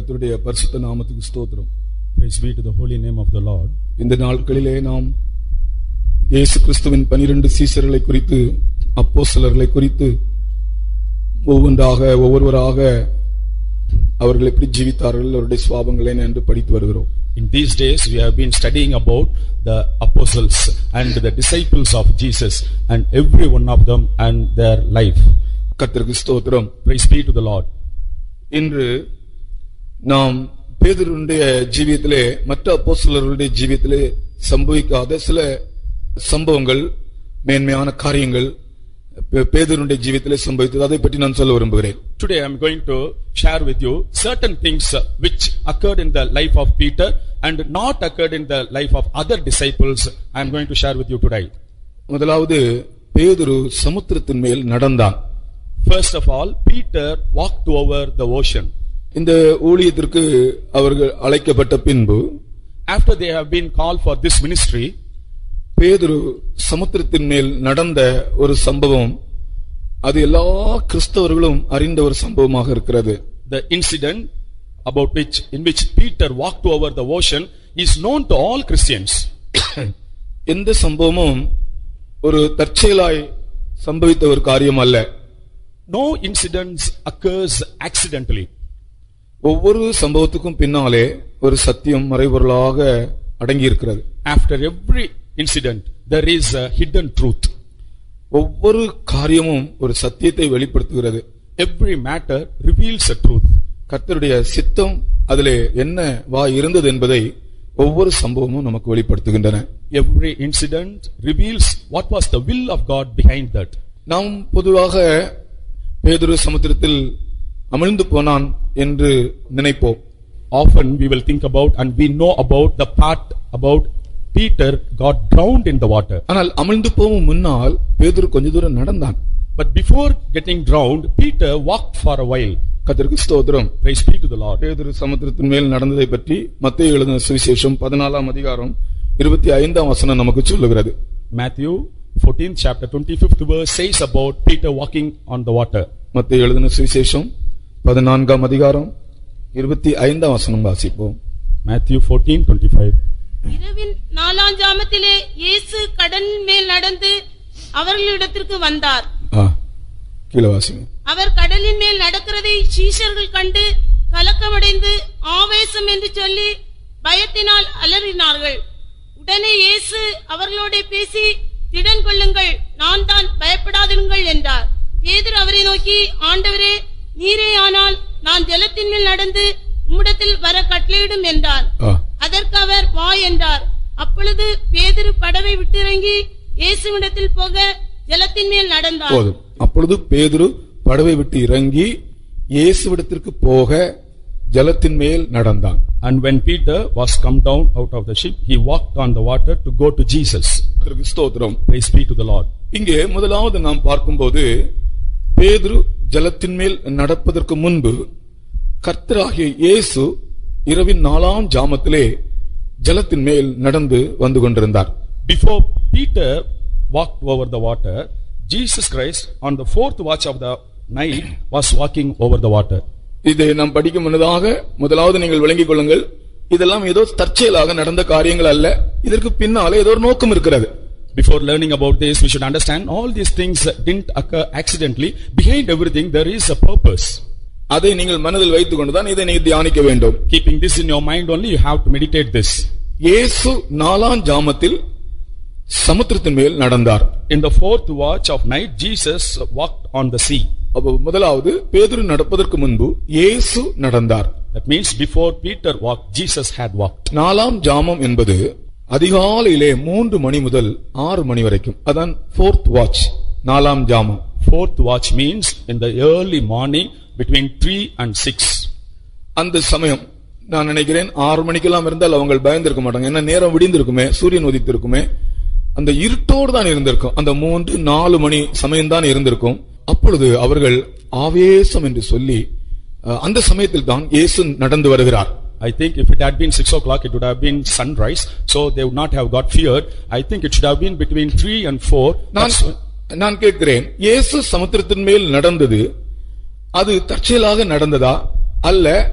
கர்த்தருடைய பரிசுத்த நாமத்துக்கு ஸ்தோத்திரம் Praise be to the holy name of the Lord. இந்த நாட்களிலே நாம் இயேசு கிறிஸ்துவின் பனிரெண்டு சீசர்களை குறித்து அப்போஸ்தலர்களை குறித்து ஒவ்வொன்றாக ஒவ்வொருவராக அவர்கள் எப்படி ஜீவித்தார்கள் அவருடைய சுவாபங்கள் என்ன என்று படித்து வருகிறோம் In these days, we have been studying about the apostles and the disciples of Jesus and every one of them and their life. கர்த்தருக்கு ஸ்தோத்திரம் Praise be to the Lord. இன்று நாம் பேதுருடைய ஜீவியத்திலே மற்ற அப்போஸ்தலர்களுடைய ஜீவியத்திலே சம்பவிக்காத சில சம்பவங்கள் மேன்மையான காரியங்கள் பே- பேதுருடைய ஜீவியத்திலே சம்பவித்தது அதை பற்றி நான் சொல்ல விரும்புகிறேன் Today, I am going to share with you certain things uh, which occurred in the life of Peter and not occurred in the life of other disciples. I am going to share with you today. முதலாவது பேதுரு சமுத்திரத்தின் மேல் நடந்தான் First of all, Peter walked over the ocean. இந்த ஊழியத்திற்கு அவர்கள் அழைக்கப்பட்ட பின்பு After they have been called for this ministry, பேதுரு சமுத்திரத்தின் மேல் நடந்த ஒரு சம்பவம் அது எல்லா கிறிஸ்தவர்களும் அறிந்த ஒரு சம்பவமாக இருக்கிறது the incident about which in which Peter walked over the ocean is known to all Christians. எந்த சம்பவமும் ஒரு தற்செயலாய் சம்பவித்த ஒரு காரியம் அல்ல No incidents occurs accidentally. ஒவ்வொரு சம்பவத்துக்கும் பின்னாலே ஒரு சத்தியம் மறைபொருளாக அடங்கி இருக்கிறது After every incident, there is a hidden truth. ஒவ்வொரு காரியமும் ஒரு சத்தியத்தை வெளிப்படுத்துகிறது Every matter reveals a truth. கர்த்தருடைய சித்தம் அதிலே என்ன வா இருந்தது என்பதை ஒவ்வொரு சம்பவமும் நமக்கு வெளிப்படுத்துகின்றன Every incident reveals what was the will of God behind that. நாம் பொதுவாக பேதுரு சமுத்திரத்தில் அமிழ்ந்து போனான் என்று நினைப்போம் Often we will think about and we know about the part about Peter got drowned in the water. ஆனால் அமிழ்ந்து போகும் முன்னால் பேதுரு கொஞ்ச தூரம் நடந்தான் But before getting drowned, Peter walked for a while. கர்த்தருக்கு ஸ்தோத்திரம் Praise be to the Lord. பேதுரு சமுத்திரத்தின் மேல் நடந்ததை பற்றி மத்திய எழுதின சுவிசேஷம் பதினாலாம் அதிகாரம் இருபத்தி ஐந்தாம் வசனம் நமக்கு சொல்லுகிறது Matthew 14th chapter 25th verse says about Peter walking on the water. மத்திய எழுதின சுவிசேஷம் பதினான்காம் அதிகாரம் இருபத்தி ஐந்தாம் வசனம் வாசிப்போம் Matthew 14:25. இரவின் நாலாம் ஜாமத்திலே இயேசு கடல் மேல் நடந்து அவர்களிடத்திற்கு வந்தார் ஆ, கீழே வாசிங்க அவர் கடலின் மேல் நடக்கிறதை சீஷர்கள் கண்டு கலக்கமடைந்து ஆவேசம் என்று சொல்லி பயத்தினால் அலறினார்கள் உடனே இயேசு அவர்களோட பேசி திடன் கொள்ளுங்கள் நான் தான் பயப்படாதிருங்கள் என்றார் பேதுரு அவரை நோக்கி ஆண்டவரே நீரே ஆனால் நான் ஜலத்தின் மேல் நடந்து உம்மிடத்தில் வர கட்டளையிடும் என்றார் ஆ, அதற்கு அவர் வா என்றார் அப்பொழுது பேதுரு படவை விட்டிறங்கி இயேசுவிடத்தில் போக ஜலத்தின் மேல் நடந்தார் போதும் அப்பொழுது பேதுரு படவை விட்டு இறங்கி இயேசுவிடத்திற்கு போக ஜலத்தின் மேல் நடந்தான் And when Peter was come down out of the ship, he walked on the water to go to Jesus. கர்த்தருக்கு ஸ்தோத்திரம் Praise be to the Lord. இங்கே முதலாவது நாம் பார்க்கும்போது பேதுரு ஜலத்தின் மேல் நடப்பதற்கு முன்பு கர்த்தராகிய இயேசு இரவின் நாலாம் ஜாமத்திலே ஜலத்தின் மேல் நடந்து வந்து கொண்டிருந்தார் Before Peter walked over the water, Jesus Christ on the fourth watch of the night was walking over the water. இதை நாம் படிக்கும் முன்னதாக முதலாவது நீங்கள் விளங்கிக் கொள்ளுங்கள் இதெல்லாம் ஏதோ தற்செயலாக நடந்த காரியங்கள் அல்ல இதற்கு பின்னாலே ஏதோ ஒரு நோக்கம் இருக்கிறது Before learning about this, we should understand all these things didn't occur accidentally. Behind everything, there is a purpose. அதை நீங்கள் மனதில் வைத்துக் கொண்டுதான் இதை நீங்கள் தியானிக்க வேண்டும் Keeping this in your mind only, you have to meditate this. இயேசு நாலாம் ஜாமத்தில் சமுத்திரத்தின் மேல் நடந்தார் In the fourth watch of night, Jesus walked on the sea. அப்போ முதலாவது பேதுரு நடப்பதற்கு முன்பு இயேசு நடந்தார் That means before Peter walked, Jesus had walked. நாலாம் ஜாமம் என்பது அதிகாலையிலே மூன்று மணி முதல் ஆறு மணி வரைக்கும் அதான் ஃபோர்த் வாட்ச் நாலாம் ஜாமம் Fourth watch means in the early morning between 3 and 6. அந்த சமயம் நான் நினைக்கிறேன் ஆறு மணிக்கெல்லாம் இருந்தால் அவங்க பயந்திருக்க மாட்டாங்க ஏன்னா நேரம் விடிந்திருக்குமே சூரியன் உதித்திருக்குமே அந்த இருட்டோடு தான் இருந்திருக்கும் அந்த மூன்று நாலு மணி சமயம் தான் இருந்திருக்கும் அப்பொழுது அவர்கள் ஆவேசம் என்று சொல்லி அஹ், அந்த சமயத்தில் தான் இயேசு நடந்து வருகிறார் I think if it had been 6 o'clock, it would have been sunrise, so they would not have got feared. I think it should have been between 3 and 4. நான் That's- நான் கேட்கிறேன் இயேசு சமுத்திரத்தின் மேல் நடந்தது அது தற்செயலாக நடந்ததா அல்ல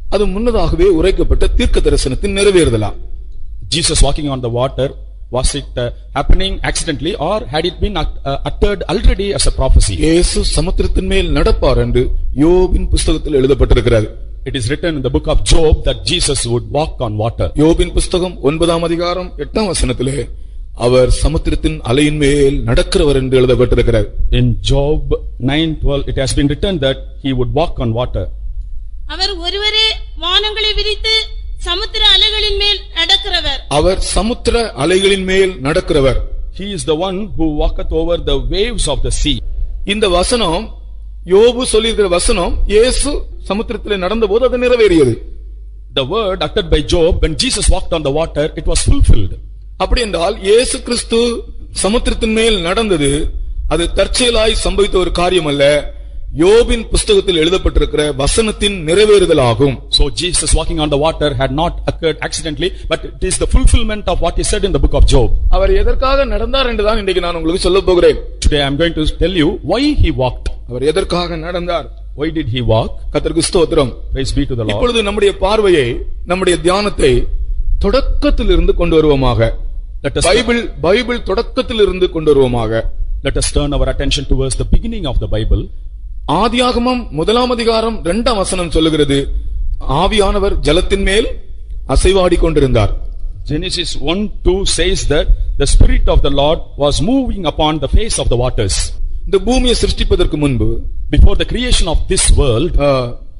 அது முன்னதாகவே உரைக்கப்பட்ட தீர்க்க தரிசனத்தின் நிறைவேறுதலா Jesus walking on the water, was it uh, happening accidentally or had it been ut- uh, uttered already as a prophecy? இயேசு சமுத்திரத்தின் மேல் நடப்பார் என்று யோபின் புஸ்தகத்தில் எழுதப்பட்டிருக்கிறது It is written in the book of Job that Jesus would walk on water. யோபின் புஸ்தகம் ஒன்பதாம் அதிகாரம் எட்டாம் வசனத்திலே அவர் சமுத்திரத்தின் அலையின் மேல் நடக்கிறவர் என்று எழுதப்பட்டிருக்கிறது In Job 9:12 it has been written that he would walk on water. அவர் ஒருவரே வானங்களை விரித்து சமுத்திர அலைகளின் மேல் நடக்கிறவர் அவர் சமுத்திர அலைகளின் மேல் நடக்கிறவர் He is the one who walketh over the waves of the sea. இந்த வசனம் யோபு சொல்லியிருக்கிற வசனம் இயேசு சமுத்திரத்திலே நடந்தபோது அது நிறைவேறியது The word uttered by Job when Jesus walked on the water, it was fulfilled. அப்படி என்றால் இயேசு கிறிஸ்து சமுத்திரத்தின் மேல் நடந்தது அது தற்செயலாய் சம்பவித்த ஒரு காரியம் அல்ல யோபின் புஸ்தகத்தில் எழுதப்பட்டிருக்கிற வசனத்தின் நிறைவேறுதலாகும் So Jesus walking on the water had not occurred accidentally, but it is the fulfillment of what he said in the book of Job. அவர் எதற்காக நடந்தார் என்றுதான் இன்றைக்கு நான் உங்களுக்கு சொல்ல போகிறேன் Today I am going to tell you why he walked. அவர் எதற்காக நடந்தார் Why did he walk? கத்தருக்கு ஸ்தோத்திரம் Praise be to the Lord. இப்பொழுது நம்முடைய பார்வையை நம்முடைய தியானத்தை தொடக்கத்திலிருந்து கொண்டு வருவோமாக Let us, பைபிள் பைபிள் தொடக்கத்திலிருந்து கொண்டு வருவோமாக let us turn our attention towards the beginning of the Bible. ஆதியாகமம் முதலாம் அதிகாரம் இரண்டாம் வசனம் சொல்லுகிறது ஆவியானவர் ஜலத்தின் மேல் அசைவாடி கொண்டிருந்தார் Genesis 1 2 says that the Spirit of the Lord was moving upon the face of the waters. இந்த பூமியை சிருஷ்டிப்பதற்கு முன்பு Before the creation of this world, ஆ,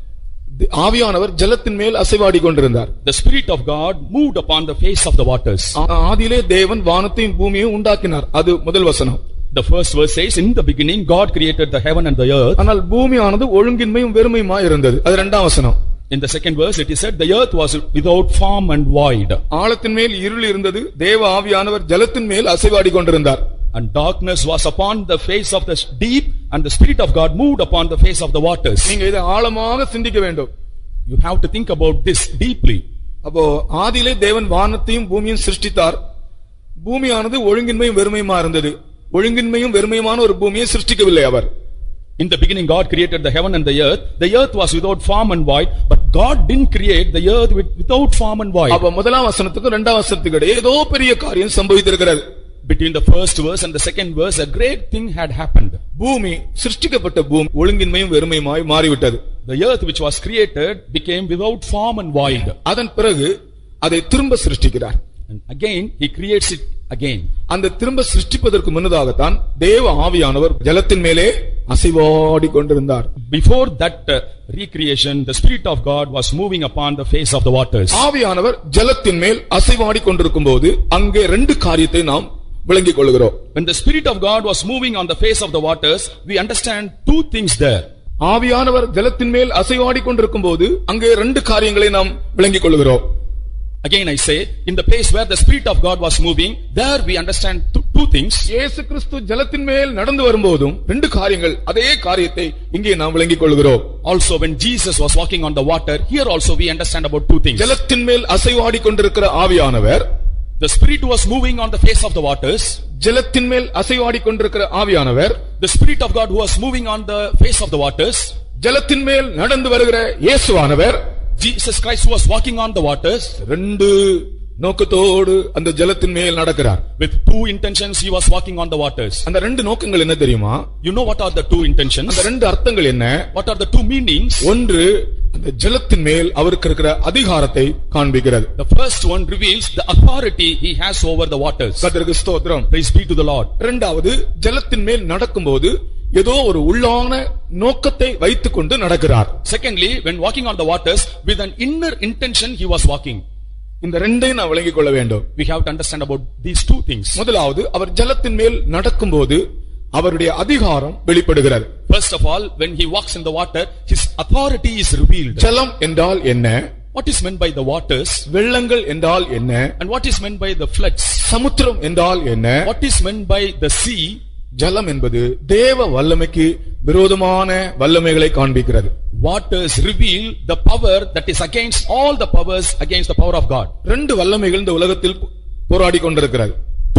தி- ஆவியானவர் ஜலத்தின் மேல் அசைவாடி கொண்டிருந்தார் the Spirit of God moved upon the face of the waters. ஆ- ஆதியிலே தேவன் வானத்தையும் பூமியையும் உண்டாக்கினார் அது முதல் வசனம் The first verse says, In the beginning, God created the heaven and the earth. ஆனால் பூமியானது ஒழுங்கின்மையும் வெறுமையுமா இருந்தது அது இரண்டாம் வசனம் In the second verse, it is said, The earth was without form and void, ஆழத்தின் மேல் இருள் இருந்தது தேவ ஆவியானவர் ஜலத்தின் மேல் அசைவாடி கொண்டிருந்தார் and darkness was upon the face of the deep, and the Spirit of God moved upon the face of the waters. நீங்க இதை ஆழமாக சிந்திக்க வேண்டும் You have to think about this deeply. அப்போ ஆதியிலே தேவன் வானத்தையும் பூமியும் சிருஷ்டித்தார் பூமியானது ஒழுங்கின்மையும் வெறுமையுமா இருந்தது ஒழுங்கின்மையும் வெறுமையுமான ஒரு பூமியை சிருஷ்டிக்கவில்லை அவர் In the beginning, God created the heaven and the earth. The earth was without form and void, but God didn't create the earth with, without form and void. அப்ப முதலாம் வசனத்துக்கும் இரண்டாம் வசனத்துக்கு இடையே ஏதோ பெரிய காரியம் சம்பவித்திருக்கிறது Between the first verse and the second verse, a great thing had happened. பூமி சிருஷ்டிக்கப்பட்ட பூமி ஒழுங்கின்மையும் வெறுமையுமாய் மாறிவிட்டது The earth which was created became without form and void. அதன் பிறகு அதை திரும்ப சிருஷ்டிக்கிறார் And again, He creates it again. அந்த திரும்ப சிருஷ்டிப்பதற்கு முன்னதாகத்தான் தேவ ஆவியானவர் ஜலத்தின் மேலே அசைவாடி கொண்டிருந்தார் Before that uh, recreation, the Spirit of God was moving upon the face of the waters. ஆவியானவர் ஜலத்தின் மேல் அசைவாடி கொண்டிருக்கும் போது அங்கே ரெண்டு காரியத்தை நாம் விளங்கிக் கொள்கிறோம் When the Spirit of God was moving on the face of the waters, we understand two things there. ஆவியானவர் ஜலத்தின் மேல் அசைவாடி கொண்டிருக்கும் போது அங்கே ரெண்டு காரியங்களை நாம் விளங்கிக் கொள்கிறோம் Again I say, in the place where the Spirit of God was moving, there we understand two, two things. இயேசு கிறிஸ்து ஜலத்தின் மேல் நடந்து வரும்போதும் ரெண்டு காரியங்கள் அதே காரியத்தை இங்கே நாம் விளங்கிக் கொள்கிறோம் Also when Jesus was walking on the water, here also we understand about two things. ஜலத்தின் மேல் அசைவாடி கொண்டிருக்கிற ஆவியானவர் The Spirit was moving on the face of the waters. ஜலத்தின் மேல் அசைவாடி கொண்டிருக்கிற ஆவியானவர் The Spirit of God who was moving on the face of the waters. ஜலத்தின் மேல் நடந்து வருகிற இயேசுவானவர் Jesus Christ who was walking on the waters. ரெண்டு நோக்கத்தோடு அந்த ஜலத்தின் மேல் நடக்கிறார் With two intentions he was walking on the waters. அந்த ரெண்டு நோக்கங்கள் என்ன தெரியுமா You know what are the two intentions? அந்த ரெண்டு அர்த்தங்கள் என்ன What are the two meanings? ஒன்று அந்த ஜலத்தின் மேல் அவருக்கு இருக்கிற அதிகாரத்தை காண்பிக்கிறது The first one reveals the authority he has over the waters. கர்த்தருக்கு ஸ்தோத்திரம் Praise be to the Lord. இரண்டாவது ஜலத்தின் மேல் நடக்கும்போது ஏதோ ஒரு உள்ளான நோக்கத்தை வைத்துக்கொண்டு நடக்கிறார் Secondly, when walking on the waters, with an inner intention he was walking. இந்த ரெண்டையும் நான் விளங்கிக் கொள்ள வேண்டும் We have to understand about these two things. முதலாவது அவர் ஜலத்தின் மேல் நடக்கும்போது அவருடைய அதிகாரம் வெளிப்படுகிறது First of all, when he walks in the water, his authority is revealed. ஜலம் என்றால் என்ன What is meant by the waters? வெள்ளங்கள் என்றால் என்ன And what is meant by the floods? சமுத்திரம் என்றால் என்ன What is meant by the sea? ஜலம் என்பது தேவ வல்லமைக்கு விரோதமான வல்லமைகளை காண்பிக்கிறது Waters reveal the power that is against all the powers against the power of God. ரெண்டு வல்லமைகள் இந்த உலகத்தில் போராடி கொண்டிருக்கிறது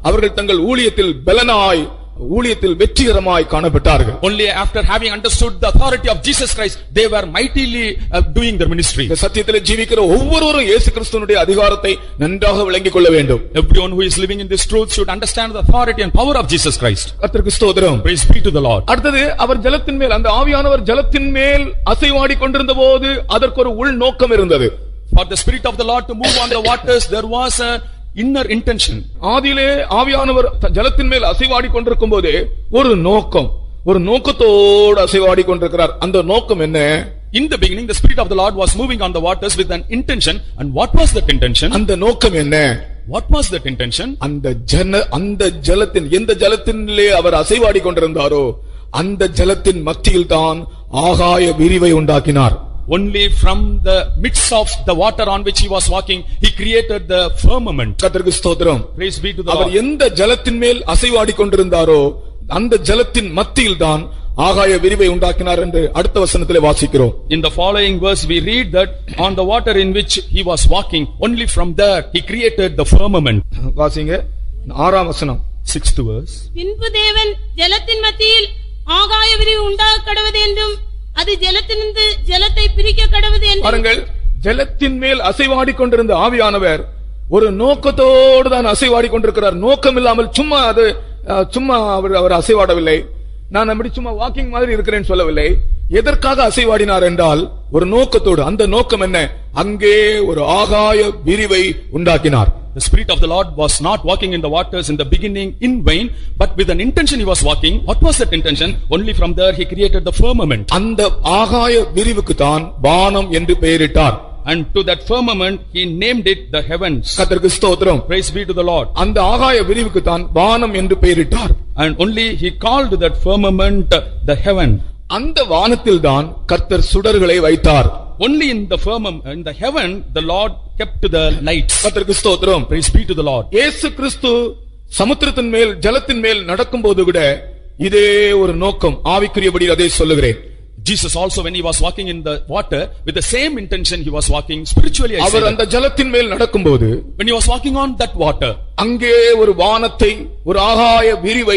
அவர்கள் தங்கள் ஊழியத்தில் பலனாய் ஊழியத்தில் வெற்றிகரமாய் காணப்பட்டார்கள் Only after having understood the authority of Jesus Christ, they were mightily uh, doing their ministry. இந்த சத்தியத்தில் ஜீவிக்கிற ஒவ்வொருவரும் இயேசு கிறிஸ்துவனுடைய அதிகாரத்தை நன்றாக விளங்கிக் கொள்ள வேண்டும் Everyone who is living in this truth should understand the authority and power of Jesus Christ. கர்த்தருக்கு ஸ்தோத்திரம் Praise be to the Lord. அடுத்தது அவர் ஜலத்தின் மேல் அந்த ஆவியானவர் ஜலத்தின் மேல் அசைவாடி கொண்டிருந்த போது அதற்கு ஒரு உள் நோக்கம் இருந்தது For the Spirit of the Lord to move on the waters, there was a inner intention. ஆதியிலே ஆவியானவர் த- ஜலத்தின் மேல் அசைவாடி கொண்டிருக்கும் போதே ஒரு நோக்கம் ஒரு நோக்கத்தோடு அசைவாடி கொண்டிருக்கிறார் அந்த நோக்கம் என்ன In the beginning, the Spirit of the Lord was moving on the waters with an intention. And what was that intention? அந்த நோக்கம் என்ன What was that intention? அந்த ஜன அந்த ஜலத்தின் எந்த ஜலத்திலே அவர் அசைவாடி கொண்டிருந்தாரோ அந்த ஜலத்தின் மத்தியில் தான் ஆகாய விரிவை உண்டாக்கினார் Only from the midst of the water on which he was walking, he created the firmament. கர்த்தருக்கு ஸ்தோத்திரம் Praise be to the our Lord. எந்த ஜலத்தின் மேல் அசைவாடி கொண்டிருந்தாரோ அந்த ஜலத்தின் மத்தியில் தான் ஆகாய விரிவை உண்டாக்கினார் என்று அடுத்த வசனத்திலே வாசிக்கிறோம் In the following verse, we read that on the water in which he was walking, only from there he created the firmament. வாசிங்க ஆறாம் வசனம் Sixth verse. பின்பு தேவன் ஜலத்தின் மத்தியில் ஆகாய விரிவு உண்டாக கடவது என்றும் அது ஜலத்திலிருந்து ஜலத்தை பிரிக்க கடவது என்றும் பாருங்கள் ஜலத்தின் மேல் அசைவாடி கொண்டிருந்த ஆவியானவர் ஒரு நோக்கத்தோடு தான் அசைவாடி கொண்டிருக்கிறார் நோக்கம் இல்லாமல் சும்மா அது அஹ், சும்மா அவர் அவர் அசைவாடவில்லை நான் அப்படி சும்மா வாக்கிங் மாதிரி இருக்கிறேன்னு சொல்லவில்லை எதற்காக அசைவாடினார் என்றால் ஒரு நோக்கத்தோடு அந்த நோக்கம் என்ன அங்கே ஒரு ஆகாய விரிவை உண்டாக்கினார் The Spirit of the Lord was not walking in the waters in the beginning in vain, but with an intention he was walking. What was that intention? Only from there he created the firmament. அந்த ஆகாய விரிவுக்கு தான் வானம் என்று பெயரிட்டார் And to that firmament he named it the heavens. கர்த்தருக்கு ஸ்தோத்திரம் Praise be to the Lord. அந்த ஆகாய விரிவுக்கு தான் வானம் என்று பெயரிட்டார் And only he called that firmament uh, the heaven. அந்த வானத்தில் தான் கர்த்தர் சுடர்களை வைத்தார் Only in the firmament, in the heaven, the Lord kept the lights. கர்த்தருக்கு ஸ்தோத்திரம் Praise be to the Lord. இயேசு கிறிஸ்து சமுத்திரத்தின் மேல் ஜலத்தின் மேல் நடக்கும்போது கூட இதே ஒரு நோக்கம் ஆவிக்குரியபடி அதை சொல்லுகிறேன் Jesus also when he was walking in the water, with the same intention he was walking spiritually. I say our that. அந்த ஜலத்தின் மேல் நடக்கும்போது When he was walking on that water, அங்கே ஒரு வானத்தை ஒரு ஆகாய விரிவை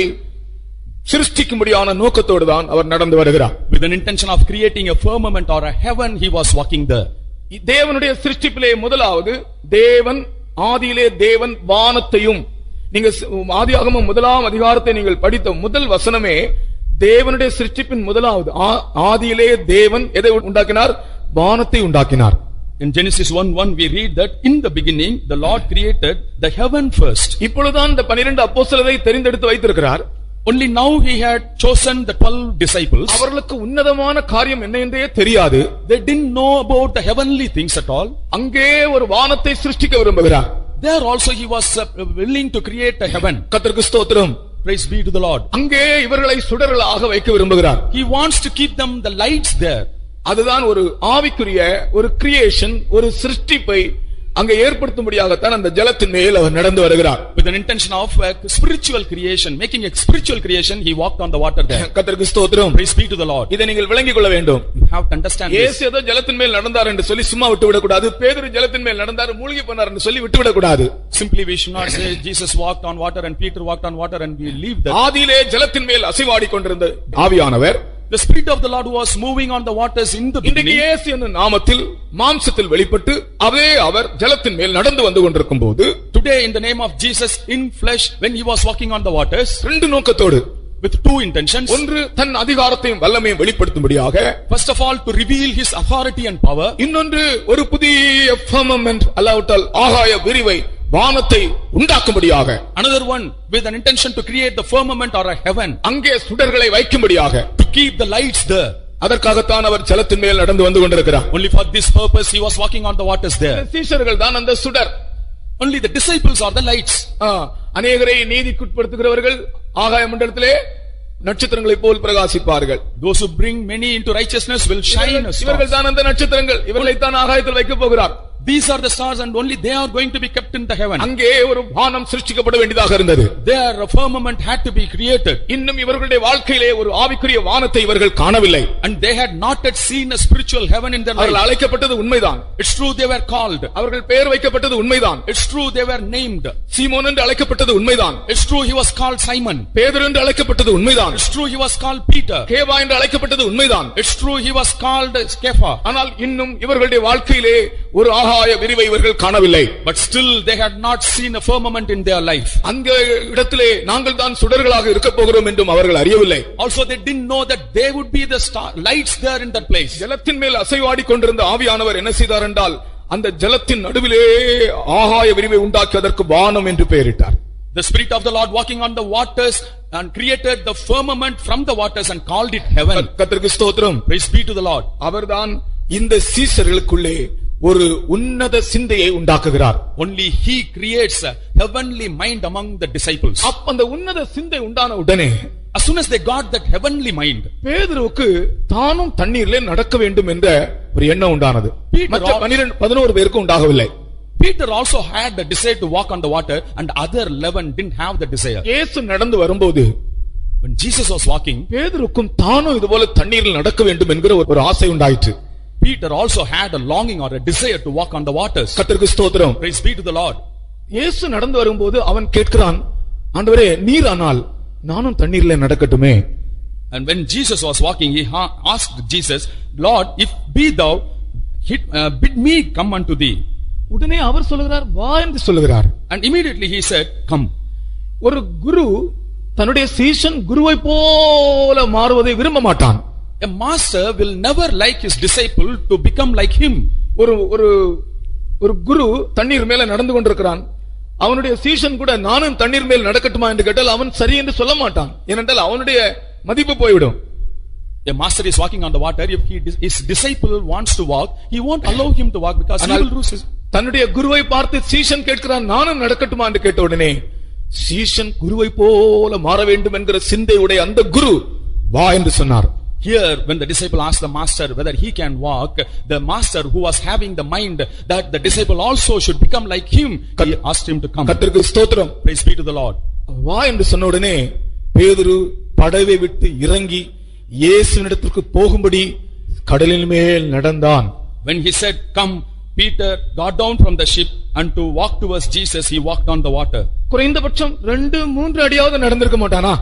சிருஷ்டிக்கும்படியான நோக்கத்தோடு தான் அவர் நடந்து வருகிறார் with an intention of creating a firmament or a heaven, he was walking there. தேவனுடைய சிருஷ்டிப்பிலே முதலாவது தேவன் ஆதியிலே தேவன் வானத்தையும் நீங்க ஸ்- ஆதியாகமம் முதலாம் அதிகாரத்தை நீங்கள் படித்த முதல் வசனமே தேவனுடைய சிருஷ்டிப்பின் முதலாவது ஆ- ஆதியிலே தேவன் எதை உண்டாக்கினார் வானத்தை உண்டாக்கினார் In Genesis 1:1 we read that in the beginning the Lord created the heaven first. இப்பொழுதுதான் இந்த பனிரெண்டு அப்போஸ்தலரை தெரிந்தெடுத்து வைத்திருக்கிறார் Only now he had chosen the 12 disciples. அவர்களுக்கு உன்னதமான காரியம் என்ன என்றே தெரியாது They didn't know about the heavenly things at all. அங்கே ஒரு வானத்தை சிருஷ்டிக்க விரும்புகிறார் There also he was uh, willing to create a heaven. கர்த்தருக்கு ஸ்தோத்திரம் Praise be to the Lord. அங்கே இவர்களை சுடர்களாக வைக்க விரும்புகிறார் He wants to keep them the lights there. அதுதான் ஒரு ஆவிக்குரிய ஒரு கிரியேஷன் ஒரு சிருஷ்டிப்பை அங்கே ஏற்படுத்தும்படியாகத்தான் அந்த ஜலத்தின் மேல் அவர் நடந்து வருகிறார் With an intention of a spiritual creation, making a spiritual creation, he walked on the water there. கர்த்தருக்கு ஸ்தோத்திரம் Praise be to the Lord. இதை நீங்கள் விளங்கிக் கொள்ள வேண்டும் You have to understand this. இயேசு ஏதோ ஜலத்தின் மேல் நடந்தார் என்று சொல்லி சும்மா விட்டு விடக்கூடாது பேதுரு ஜலத்தின் மேல் நடந்தார் மூழ்கி போனார் என்று சொல்லி விட்டு விடக்கூடாது Simply we should not say Jesus walked on water and Peter walked on water and we leave that. ஆதியிலே ஜலத்தின் மேல் அசைவாடி கொண்டிருந்த ஆவியானவர் The Spirit of the Lord was moving on the waters in the இன்றைக்கு beginning. இயேசு என்னும் நாமத்தில் மாம்சத்தில் வெளிப்பட்டு அதே அவர் ஜலத்தின் மேல் நடந்து வந்து கொண்டிருக்கும் போது Today in the name of Jesus in flesh, when he was walking on the waters, ரெண்டு நோக்கத்தோடு with two intentions. ஒன்று தன் அதிகாரத்தையும் வல்லமையும் வெளிப்படுத்தும்படியாக First of all, to reveal his authority and power. இன்னொன்று ஒரு புதிய firmament அல்லாவிட்டால் ஆகாய விரிவை வானத்தை உண்டாக்கும்படியாக Another one with an intention to create the firmament or a heaven, அங்கே சுடர்களை வைக்கும்படியாக to keep the lights there. அதற்காகத்தான் அவர் ஜலத்தின் மேல் நடந்து வந்து கொண்டிருக்கிறார் Only for this purpose he was walking on the waters there. சீஷர்கள் தான் அந்த சுடர் Only the disciples are the lights. ஆ, அநேகரை நீதிக்குட்படுத்துகிறவர்கள் ஆகாய மண்டலத்திலே நட்சத்திரங்களைப் போல் பிரகாசிப்பார்கள் Those who bring many into righteousness will shine as இவர்கள் stars. தான் அந்த நட்சத்திரங்கள் இவர்களைத்தான் ஆகாயத்தில் வைக்கப் போகிறார் These are the stars and only they are going to be kept in the heaven. அங்கே ஒரு வானம் சிருஷ்டிக்கப்பட வேண்டியதாக இருந்தது Their firmament had to be created இன்னும் இவர்களுடைய வாழ்க்கையிலே ஒரு ஆவிக்குரிய வானத்தை இவர்கள் காணவில்லை and they had not yet seen a spiritual heaven in their அவர்கள் life. அழைக்கப்பட்டது உண்மைதான் It's true they were called. அவர்கள் பெயர் வைக்கப்பட்டது உண்மைதான் It's true they were named. சீமோன் என்று அழைக்கப்பட்டது உண்மைதான் It's true he was called Simon. Peter என்று அழைக்கப்பட்டது உண்மைதான் It's true he was called Peter. கேவா என்று அழைக்கப்பட்டது உண்மைதான் It's true he was called Kepha. ஆனால் இன்னும் இவர்களுடைய வாழ்க்கையிலே ஒரு ஆகாய விரிவை இவர்கள் காணவில்லை But still they had not seen a firmament in their life. அந்த இடத்திலே நாங்கள் தான் சுடர்களாக இருக்க போகிறோம் என்றும் அவர்கள் அறியவில்லை Also they didn't know that they would be the star, lights there in that place. ஜலத்தின் மேல் அசைவாடி கொண்டிருந்த ஆவியானவர் என்ன செய்தார் என்றால் அந்த ஜலத்தின் நடுவிலே ஆகாய விரிவை உண்டாக்கி அதற்கு வானம் என்று பெயரிட்டார் The Spirit of the Lord walking on the waters and created the firmament from the waters and called it heaven. கத்திற்கு ஸ்தோத்திரம் Praise be to the Lord. அவர்தான் இந்த சீசர்களுக்குள்ளே ஒரு உன்னத சிந்தையை உண்டாக்குகிறார் Only He creates a heavenly mind among the disciples. அப்ப அந்த உன்னத சிந்தை உண்டான உடனே As soon as they got that heavenly mind, பேதுருவுக்கு தானும் தண்ணீரிலே நடக்க வேண்டும் என்ற ஒரு எண்ணம் உண்டானது Peter மற்ற also- பனிரெண்டு பதினோரு பேருக்கும் உண்டாகவில்லை Peter also had the desire to walk on the water and other eleven didn't have the desire. இயேசு நடந்து வரும்போது When Jesus was walking, பேதுருக்கும் தானும் இதுபோல தண்ணீரில் நடக்க வேண்டும் என்கிற ஒரு- ஒரு ஆசை உண்டாயிற்று Peter also had a longing or a desire to walk on the waters. கத்திற்கு ஸ்தோத்திரம் Praise be to the Lord. இயேசு நடந்து வரும்போது அவன் கேட்கிறான் ஆண்டவரே நீர் ஆனால் நானும் தண்ணீரில் நடக்கட்டுமே And when Jesus was walking, he ha- asked Jesus, Lord, if be thou, hit, uh, bid me come unto thee. உடனே அவர் சொல்லுகிறார் வா என்று சொல்லுகிறார் And immediately he said, Come. ஒரு குரு தன்னுடைய சீஷன் குருவை போல மாறுவதை விரும்ப மாட்டான் A master will never like his disciple to become like him. ஒரு ஒரு ஒரு குரு தண்ணீர் மேல நடந்து கொண்டிருக்கிறான் அவனுடைய சீஷன் கூட நானும் தண்ணீர் மேல் நடக்கட்டுமா என்று கேட்டால் அவன் சரி என்று சொல்ல மாட்டான் ஏனென்றால் அவனுடைய மதிப்பு போய்விடும் A master is walking on the water. If he, his disciple wants to walk, he won't allow him to walk because he ஆனால் will lose his. தன்னுடைய குருவை பார்த்து சீஷன் கேட்கிறான் நானும் நடக்கட்டுமா என்று கேட்ட உடனே சீஷன் குருவை போல மாற வேண்டும் என்கிற சிந்தையுடைய அந்த குரு வா என்று சொன்னார் Here, when the disciple asked the master whether he can walk, the master who was having the mind that the disciple also should become like him, he asked him to come. கத்திற்கு ஸ்தோத்திரம் Praise be to the Lord. வா என்று சொன்ன உடனே பேதுரு படவை விட்டு இறங்கி இயேசுவினிடத்திற்கு போகும்படி கடலின் மேல் நடந்தான் When he said, Come, Peter got down from the ship and to walk towards Jesus, he walked on the water. குறைந்தபட்சம் ரெண்டு மூன்று அடியாவது நடந்திருக்க மாட்டானா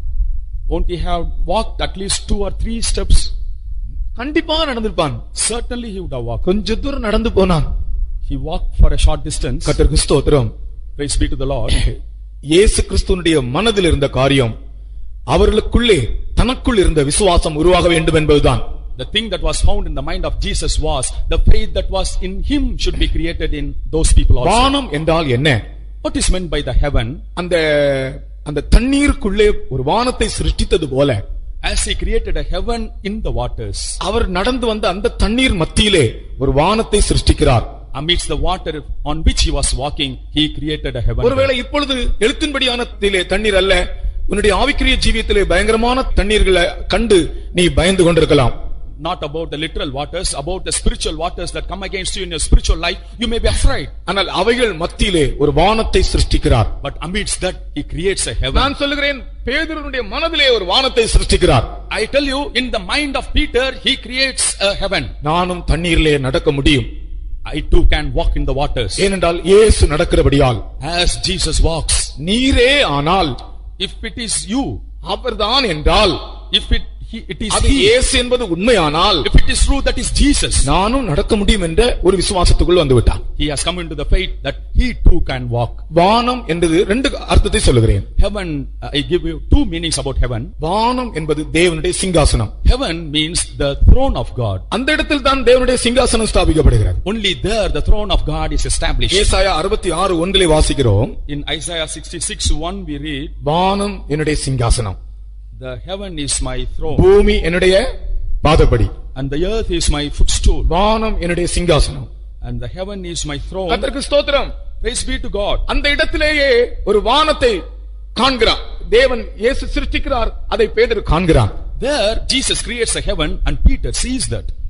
Won't he have walked at least two or three steps? கண்டிப்பாக நடந்திருப்பான் Certainly he would have walked. கொஞ்ச தூரம் நடந்து போனான் He walked for a short distance. கத்திற்கு ஸ்தோத்திரம் Praise be to the Lord. இயேசு கிறிஸ்துவனுடைய மனதில் இருந்த காரியம் அவர்களுக்குள்ளே தனக்குள் இருந்த விசுவாசம் உருவாக வேண்டும் என்பதுதான் The thing that was found in the mind of Jesus was the faith that was in him should be created in those people also. வானம் என்றால் என்ன What is meant by the heaven? அந்த அந்த தண்ணீருக்குள்ளே ஒரு வானத்தை சிருஷ்டித்தது போல As he created a heaven in the waters, அவர் நடந்து வந்த அந்த தண்ணீர் மத்தியிலே ஒரு வானத்தை சிருஷ்டிக்கிறார் amidst the water on which he was walking, he created a heaven. ஒருவேளை இப்பொழுது எழுத்தின்படியானத்திலே தண்ணீர் அல்ல உன்னுடைய ஆவிக்குரிய ஜீவியத்திலே பயங்கரமான தண்ணீர்களை கண்டு நீ பயந்து கொண்டிருக்கலாம் Not about the literal waters, about the spiritual waters that come against you in your spiritual life, you may be afraid. ஆனால் அவைகள் மத்தியிலே ஒரு வானத்தை சிருஷ்டிக்கிறார் But amidst that, he creates a heaven. நான் சொல்லுகிறேன் பேதுருடைய மனதிலே ஒரு வானத்தை சிருஷ்டிக்கிறார் I tell you, in the mind of Peter, he creates a heaven. நானும் தண்ணீரிலே நடக்க முடியும் I too can walk in the waters. ஏனென்றால் இயேசு நடக்கிறபடியால் As Jesus walks. நீரே ஆனால் If it is you, அவர்தான் என்றால் if it, he, it is அது he, இயேசு என்பது உண்மையானால் if it is true that is Jesus, நானும் நடக்க முடியும் என்ற ஒரு விசுவாசத்துக்குள் வந்து விட்டான் he has come into the faith that he too can walk. வானம் என்பது ரெண்டு அர்த்தத்தை சொல்லுகிறேன் Heaven, uh, I give you two meanings about heaven. வானம் என்பது தேவனுடைய சிங்காசனம் Heaven means the throne of God. அந்த இடத்தில் தான் தேவனுடைய சிங்காசனம் ஸ்தாபிக்கப்படுகிறது Only there the throne of God is established. ஏசாயா அறுபத்தி ஆறு ஒன்றிலே வாசிக்கிறோம் In Isaiah 66 1 we read, வானம் என்னுடைய சிங்காசனம் The heaven is my throne பூமி என்னுடைய பாதப்படி and the earth is my footstool வானம் என்னுடைய சிங்காசனம் and the heaven is my throne. கர்த்தருக்கு ஸ்தோத்திரம் Praise be to God. அந்த இடத்திலேயே ஒரு வானத்தை காண்கிறான் தேவன் இயேசு சிருஷ்டிக்கிறார் அதை Peter காண்கிறான் There Jesus creates a heaven and Peter sees that.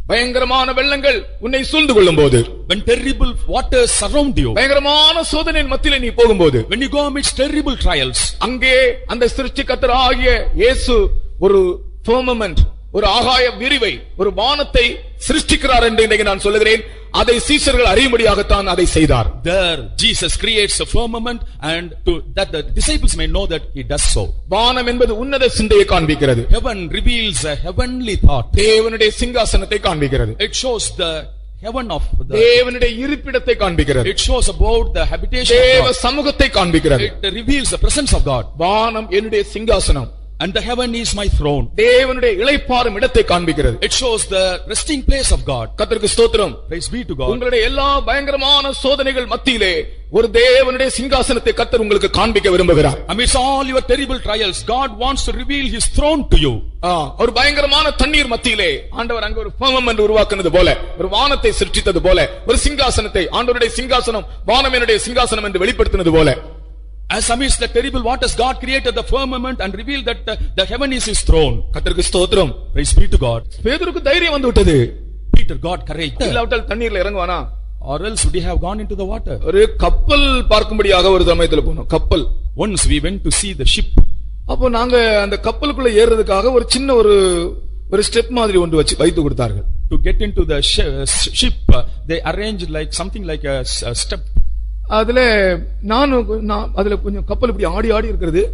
பயங்கரமான வெள்ளங்கள் உன்னை சூழ்ந்து கொள்ளும் போது When terrible waters surround you, பயங்கரமான சோதனையின் மத்தியிலே நீ போகும்போது when you go amidst terrible trials, அங்கே அந்த சிருஷ்டிக்கத்தர் ஆகிய இயேசு ஒரு firmament ஒரு ஆகாய விரிவை ஒரு வானத்தை சிருஷ்டிக்கிறார் என்று இன்றைக்கு நான் சொல்லுகிறேன் அதை சீசர்கள் அறியும்படியாகத்தான் அதை செய்தார் there Jesus creates a firmament and to, that the disciples may know that he does so. வானம் என்பது உன்னத சிந்தையை காண்பிக்கிறது Heaven reveals a heavenly thought. தேவனுடைய சிங்காசனத்தை காண்பிக்கிறது It shows the heaven of the, தேவனுடைய இருப்பிடத்தை காண்பிக்கிறது it shows about the habitation தேவ of God. சமூகத்தை காண்பிக்கிறது It reveals the presence of God. வானம் என்னுடைய சிங்காசனம் And the heaven is my throne. தேவனுடைய இளைப்பாறும் இடத்தை காண்பிக்கிறது It shows the resting place of God. கர்த்தருக்கு ஸ்தோத்திரம் Praise be to God. உங்களுடைய எல்லா பயங்கரமான சோதனைகள் மத்தியிலே ஒரு தேவனுடைய சிங்காசனத்தை கர்த்தர் உங்களுக்கு காண்பிக்க விரும்புகிறார் Amidst all your terrible trials, God wants to reveal his throne to you. ஆ, ஒரு பயங்கரமான தண்ணீர் மத்தியிலே ஆண்டவர் அங்க ஒரு firmament என்று உருவாக்குனது போல ஒரு வானத்தை சிருஷ்டித்தது போல ஒரு சிங்காசனத்தை ஆண்டவருடைய சிங்காசனம் வானம் என்னுடைய சிங்காசனம் என்று வெளிப்படுத்தினது போல As amidst the terrible waters, God created the firmament and revealed that the, the heaven is his throne. கர்த்தருக்கு ஸ்தோத்திரம் Praise be to God. பேதுருக்கு தைரியம் வந்து விட்டது Peter got courage. இல்லாவிட்டால் தண்ணீர்ல இறங்குவானா Or else would he have gone into the water? ஒரு கப்பல் பார்க்கும்படியாக ஒரு சமயத்துல போனோம் கப்பல் Once we went to see the ship. அப்போ நாங்க அந்த கப்பலுக்குள்ள ஏறுறதுக்காக ஒரு சின்ன ஒரு ஒரு ஸ்டெப் மாதிரி ஒன்று வச்சு வைத்து கொடுத்தார்கள் To get into the sh- uh, ship, uh, they arranged like something like a, s- a step. அதுல நானும் கொ- நான் அதுல கொஞ்சம் கப்பல் இப்படி ஆடி ஆடி இருக்கிறது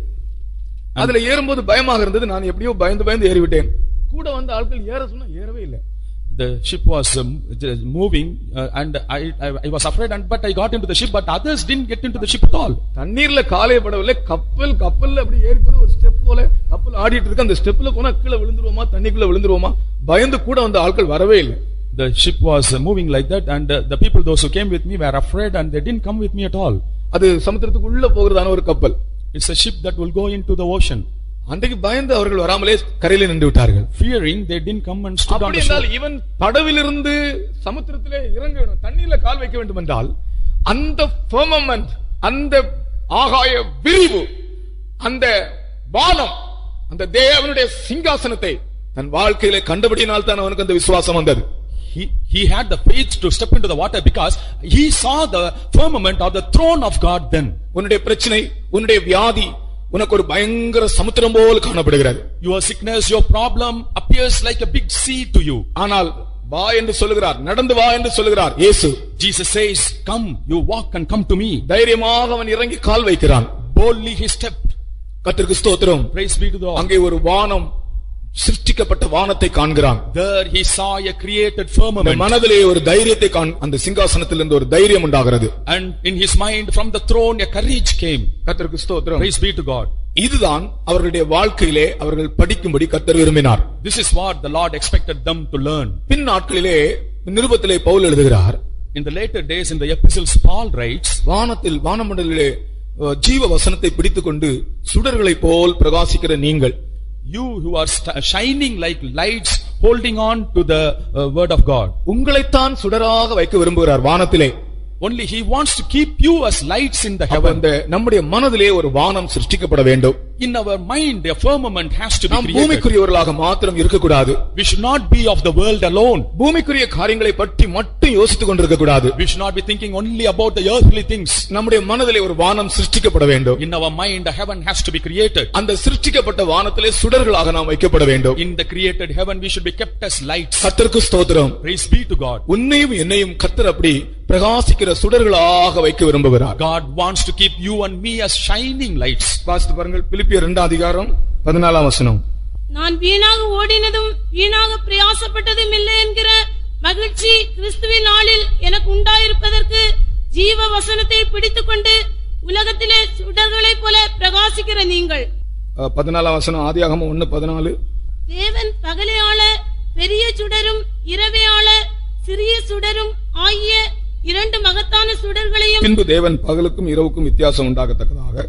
அதுல ஏறும்போது பயமாக இருந்தது நான் எப்படியோ பயந்து பயந்து ஏறிவிட்டேன் கூட வந்த ஆட்கள் ஏற சொன்னா ஏறவே இல்லை The ship was um, j- moving uh, and I, I, I was afraid and but I got into the ship but others didn't get into the ship at all. தண்ணீர்ல காலே படவில்லை கப்பல் கப்பல்ல அப்படி ஏறி போற ஒரு ஸ்டெப் போல கப்பல் ஆடிட்டு இருக்கு அந்த ஸ்டெப்ல போனா கீழே விழுந்துருவோமா தண்ணிக்குள்ள விழுந்துருவோமா பயந்து கூட வந்த ஆட்கள் வரவே இல்லை The ship was uh, moving like that and uh, the people those who came with me were afraid and they didn't come with me at all. அது சமுத்திரத்துக்கு உள்ள போகிறதான ஒரு கப்பல் It's a ship that will go into the ocean. அன்றைக்கு பயந்து அவர்கள் வராமலே கரையில நின்று விட்டார்கள் Fearing they didn't come and stood on அப்படி the shore. என்றால் இவன் படவிலிருந்து சமுத்திரத்திலே இறங்க வேண்டும் தண்ணீர்ல கால் வைக்க வேண்டும் என்றால் அந்த firmament, அந்த ஆகாய விரிவு அந்த வானம் அந்த தேவனுடைய சிங்காசனத்தை தன் வாழ்க்கையில கண்டபடியினால் தான் அவனுக்கு அந்த விசுவாசம் வந்தது He, he had the faith to step into the water because he saw the firmament or the throne of God then. உன்னுடைய பிரச்சனை உன்னுடைய வியாதி உனக்கு ஒரு பயங்கர சமுத்திரம் போல் காணப்படுகிறது Your sickness, your problem appears like a big sea to you. ஆனால் வா என்று சொல்லுகிறார் நடந்து வா என்று சொல்லுகிறார் இயேசு Jesus says, come, you walk and come to me. தைரியமாக அவன் இறங்கி கால் வைக்கிறான் Boldly he stepped. கத்திற்கு ஸ்தோத்திரம் Praise be to the Lord. அங்கே ஒரு வானம் சிருஷ்டிக்கப்பட்ட வானத்தை காண்கிறான் There he saw a created அந்த firmament. மனதிலே ஒரு தைரியத்தை காண் அந்த சிங்காசனத்திலிருந்து ஒரு தைரியம் உண்டாகிறது And in his mind, from the throne, a courage came. கர்த்தருக்கு ஸ்தோத்திரம் Praise be to God. இதுதான் அவர்களுடைய வாழ்க்கையிலே அவர்கள் படிக்கும்படி கர்த்தர் விரும்பினார் This is what the Lord expected them to learn. பின் நாட்களிலே நிருபத்திலே பவுல் எழுதுகிறார் In the later days, in the epistles, Paul writes, வானத்தில் வானமண்டலிலே அஹ், ஜீவ வசனத்தை பிடித்துக்கொண்டு சுடர்களைப் போல் பிரகாசிக்கிற நீங்கள் You who are st- shining like lights, holding on to the uh, word of God. உங்களைத்தான் சுடராக வைக்க விரும்புகிறார் வானத்திலே Only he wants to keep you as lights in the அப்ப heaven. அந்த நம்முடைய மனதிலே ஒரு வானம் சிருஷ்டிக்கப்பட வேண்டும் In our mind, a firmament has to be நாம் created. பூமிக்குரியவர்களாக மாத்திரம் இருக்கக்கூடாது We should not be of the world alone. பூமிக்குரிய காரியங்களை பற்றி மட்டும் யோசித்துக் கொண்டிருக்க கூடாது We should not be thinking only about the earthly things. நம்முடைய மனதிலே ஒரு வானம் சிருஷ்டிக்கப்பட வேண்டும் In our mind, a heaven has to be created. அந்த சிருஷ்டிக்கப்பட்ட வானத்திலே சுடர்களாக நாம் வைக்கப்பட வேண்டும் In the created heaven, we should be kept as lights. கர்த்தருக்கு ஸ்தோத்திரம் Praise be to God. உன்னையும் என்னையும் கர்த்தர் அப்படி பிரகாசிக்கிற சுடர்களாக வைக்க விரும்புகிறார் God wants to keep you and me as shining lights. வாசித்து பாருங்கள் பிலிப்பியர் இரண்டாம் அதிகாரம் பதினாலாம் வசனம் நான் வீணாக ஓடினதும் வீணாக பிரயாசப்பட்டதும் இல்லை என்கிற மகிழ்ச்சி கிறிஸ்துவின் நாளில் எனக்கு உண்டாயிருப்பதற்கு ஜீவ வசனத்தை பிடித்துக்கொண்டு உலகத்திலே சுடர்களைப் போல பிரகாசிக்கிற நீங்கள் அஹ், பதினாலாம் வசனம் ஆதியாகமம் ஒன்னு பதினாலு தேவன் பகலை ஆள பெரிய சுடரும் இரவை ஆள சிறிய சுடரும் ஆகிய இரண்டு மகத்தான சுடர்களையும் பின்பு தேவன் பகலுக்கும் இரவுக்கும் வித்தியாசம் உண்டாகத்தக்கதாக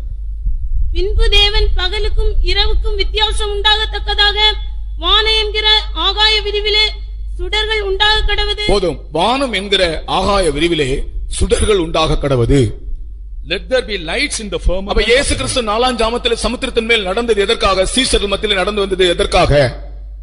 பின்பு தேவன் பகலுக்கும் இரவுக்கும் வித்தியாசம் உண்டாகத்தக்கதாக வான என்கிற ஆகாய விரிவிலே சுடர்கள் உண்டாக கடவுது போதும் வானம் என்கிற ஆகாய விரிவிலே சுடர்கள் உண்டாக கடவது Let there be lights in the அப்ப firmament. இயேசு கிறிஸ்து நாலாம் ஜாமத்திலே சமுத்திரத்தின் மேல் நடந்தது எதற்காக சீசர்கள் மத்தியிலே நடந்து வந்தது எதற்காக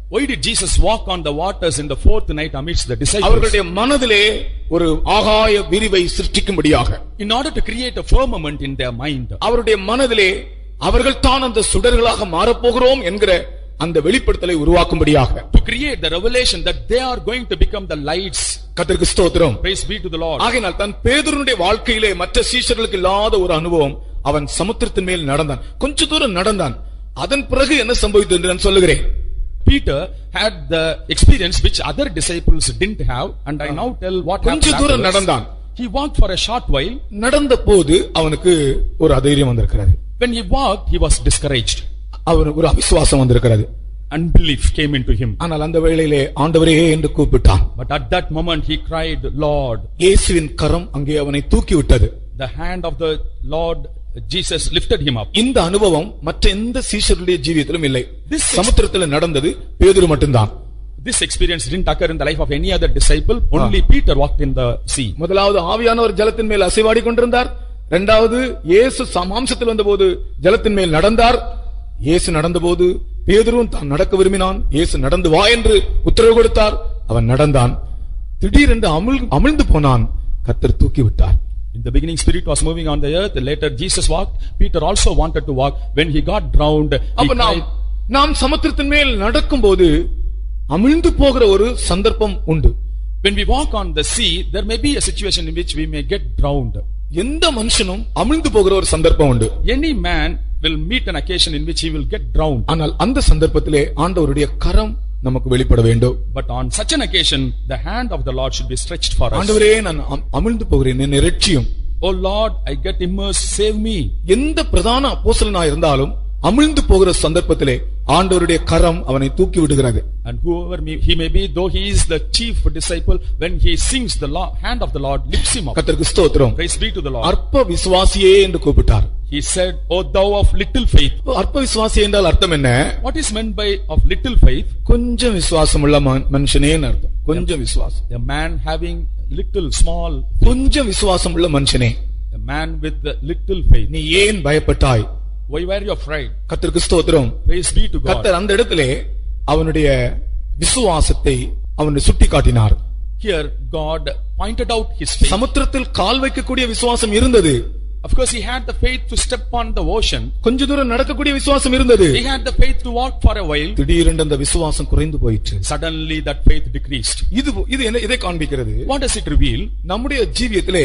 Why did Jesus walk on the waters in the fourth night amidst the disciples? அவர்களுடைய மனதிலே ஒரு ஆகாய விரிவை சிருஷ்டிக்கும்படியாக In order to create a firmament in their mind. அவருடைய மனதிலே அவர்கள் தான் அந்த சுடர்களாக மாறப்போகிறோம் என்கிற அந்த வெளிப்படுத்தலை உருவாக்கும்படியாக To create the revelation that they are going to become the lights. கத்திற்கு ஸ்தோத்திரம் Praise be to the Lord. ஆகையினால் தான் பேதுருனுடைய வாழ்க்கையிலே மற்ற சீஷர்களுக்கு இல்லாத ஒரு அனுபவம் அவன் சமுத்திரத்தின் மேல் நடந்தான் கொஞ்ச தூரம் நடந்தான் அதன் பிறகு என்ன சம்பவித்தது என்று நான் சொல்லுகிறேன் Peter had the experience which other disciples didn't have and I now tell what கொஞ்ச happened தூரம் afterwards. நடந்தான் He walked for a short while. நடந்த போது அவனுக்கு ஒரு அதைரியம் வந்திருக்கிறது When he walked, he was discouraged. அவனுக்கு ஒரு அவிசுவாசம் வந்திருக்கிறது Unbelief came into him. ஆனால் அந்த வேளையிலே ஆண்டவரே என்று கூப்பிட்டான் But at that moment he cried, Lord. இயேசுவின் கரம் அங்கே அவனை தூக்கி விட்டது The hand of the Lord Jesus lifted him up. இந்த அனுபவம் மற்ற எந்த சீஷருடைய ஜீவியத்திலும் இல்லை This- சமுத்திரத்தில் நடந்தது பேதுரு மட்டும்தான் This experience didn't occur in the life of any other disciple. Only Peter walked in the sea. முதலாவது ஆவியானவர் ஜலத்தின் மேல் அசைவாடி கொண்டிருந்தார் இரண்டாவது இயேசு மாம்சத்தில் வந்தபோது ஜலத்தின் மேல் நடந்தார் இயேசு நடந்தபோது பேதுருவும் தான் நடக்க விரும்பினான் இயேசு நடந்து வா என்று உத்தரவு கொடுத்தார் அவன் நடந்தான் திடீரென்று அமிழ் அமிழ்ந்து போனான் கத்தர் தூக்கி விட்டார் In the beginning, Spirit was moving on the earth. Later, Jesus walked. Peter also wanted to walk. When he got drowned, he அப்ப நாம் cried, நாம் சமுத்திரத்தின் மேல் நடக்கும்போது அமிழ்ந்து போகிற ஒரு சந்தர்ப்பம் உண்டு When we walk on the sea, there may be a situation in which we may get drowned. எந்த மனுஷனும் அமிழ்ந்து போகிற ஒரு சந்தர்ப்பம் உண்டு Any man will meet an occasion in which he will get drowned. ஆனால் அந்த சந்தர்ப்பத்திலே ஆண்டவருடைய கரம் நமக்கு வெளிப்பட வேண்டும் But on such an occasion, the hand of the Lord should be stretched for us. ஆண்டவரே நான் அம்- அமிழ்ந்து போகிறேன் என்னை ரட்சியும் Oh Lord, I get immersed, save me. எந்த பிரதான அப்போஸ்தலனா இருந்தாலும் அமிழ்ந்து போகிற சந்தர்ப்பத்திலே ஆண்டவருடைய கரம் அவனை தூக்கி விடுகிறது And whoever may, he may be, though he is the chief disciple, when he sings, the Lord, hand of the Lord lifts him up. கர்த்தருக்கு ஸ்தோத்திரம் Praise be to the Lord. அற்ப விசுவாசியே என்று கூப்பிட்டார் He said, O thou of little faith. அற்ப விசுவாசி என்றால் அர்த்தம் என்ன What is meant by of little faith? கொஞ்சம் விசுவாசம் உள்ள ம- மனுஷனேன்னு அர்த்தம் கொஞ்சம் விசுவாசம் A man having little, small, கொஞ்சம் விசுவாசம் உள்ள மனுஷனே a man with the little faith. நீ ஏன் பயப்பட்டாய் Why were you afraid? கர்த்தருக்கு ஸ்தோத்திரம் Praise be to God. கர்த்தர் அந்த இடத்திலே அவனுடைய விசுவாசத்தை அவனை சுட்டி காட்டினார் Here, God pointed out his faith. சமுத்திரத்தில் கால் வைக்கக்கூடிய விசுவாசம் இருந்தது Of course, he had the faith to step on the ocean. கொஞ்ச தூரம் நடக்கக்கூடிய விசுவாசம் இருந்தது He had the faith to walk for a while. திடீரென்று அந்த விசுவாசம் குறைந்து போயிற்று Suddenly, that faith decreased. இது இது என்ன இதை காண்பிக்கிறது What does it reveal? நம்முடைய ஜீவியத்திலே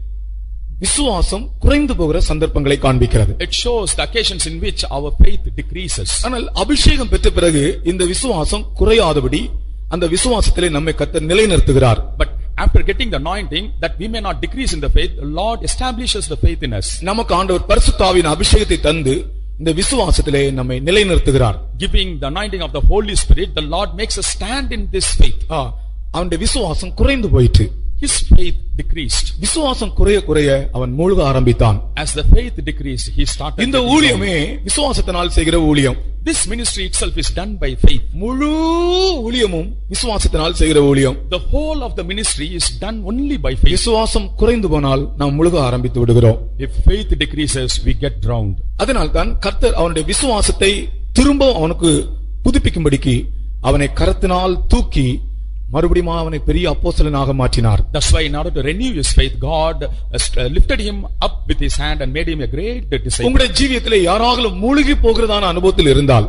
விசுவாசம் குறைந்து போகிற சந்தர்ப்பங்களை காண்பிக்கிறது It shows the occasions in which our faith decreases. ஆனால் அபிஷேகம் பெற்ற பிறகு இந்த விசுவாசம் குறையாதபடி அந்த விசுவாசத்திலே நம்மை கத்தர் நிலைநிறுத்துகிறார் But after getting the anointing, that we may not decrease in the faith, the Lord establishes the faith in us. நமக்கு ஆண்டவர் பரிசுத்தாவின் அபிஷேகத்தை தந்து இந்த விசுவாசத்திலே நம்மை நிலைநிறுத்துகிறார் Giving the anointing of the Holy Spirit, the Lord makes us stand in this faith. ஆ, அவனுடைய விசுவாசம் குறைந்து போயிற்று His faith decreased. விசுவாசம் குறைய குறைய அவன் மூழ்க ஆரம்பித்தான் As the faith decreased, he started. இந்த getting ஊழியமே விசுவாசத்தினால் செய்கிற ஊழியம் drowned. This ministry itself is done by faith. முழு ஊழியமும் விசுவாசத்தினால் செய்கிற ஊழியம் The whole of the ministry is done only by faith. விசுவாசம் குறைந்து போனால் நாம் முழுக ஆரம்பித்து விடுகிறோம் If faith decreases, we get drowned. அதனால் தான் கர்த்தர் அவனுடைய விசுவாசத்தை திரும்ப அவனுக்கு புதுப்பிக்கும்படிக்கு அவனை கரத்தினால் தூக்கி மறுபடியும் அவனை பெரிய அப்போஸ்தலனாக மாற்றினார் That's why in order to renew his faith, God uh, st- uh, lifted him up with his hand and made him a great disciple. உங்களுடைய ஜீவியத்திலே யாராலும் மூழ்கி போகிறதான அனுபவத்தில் இருந்தால்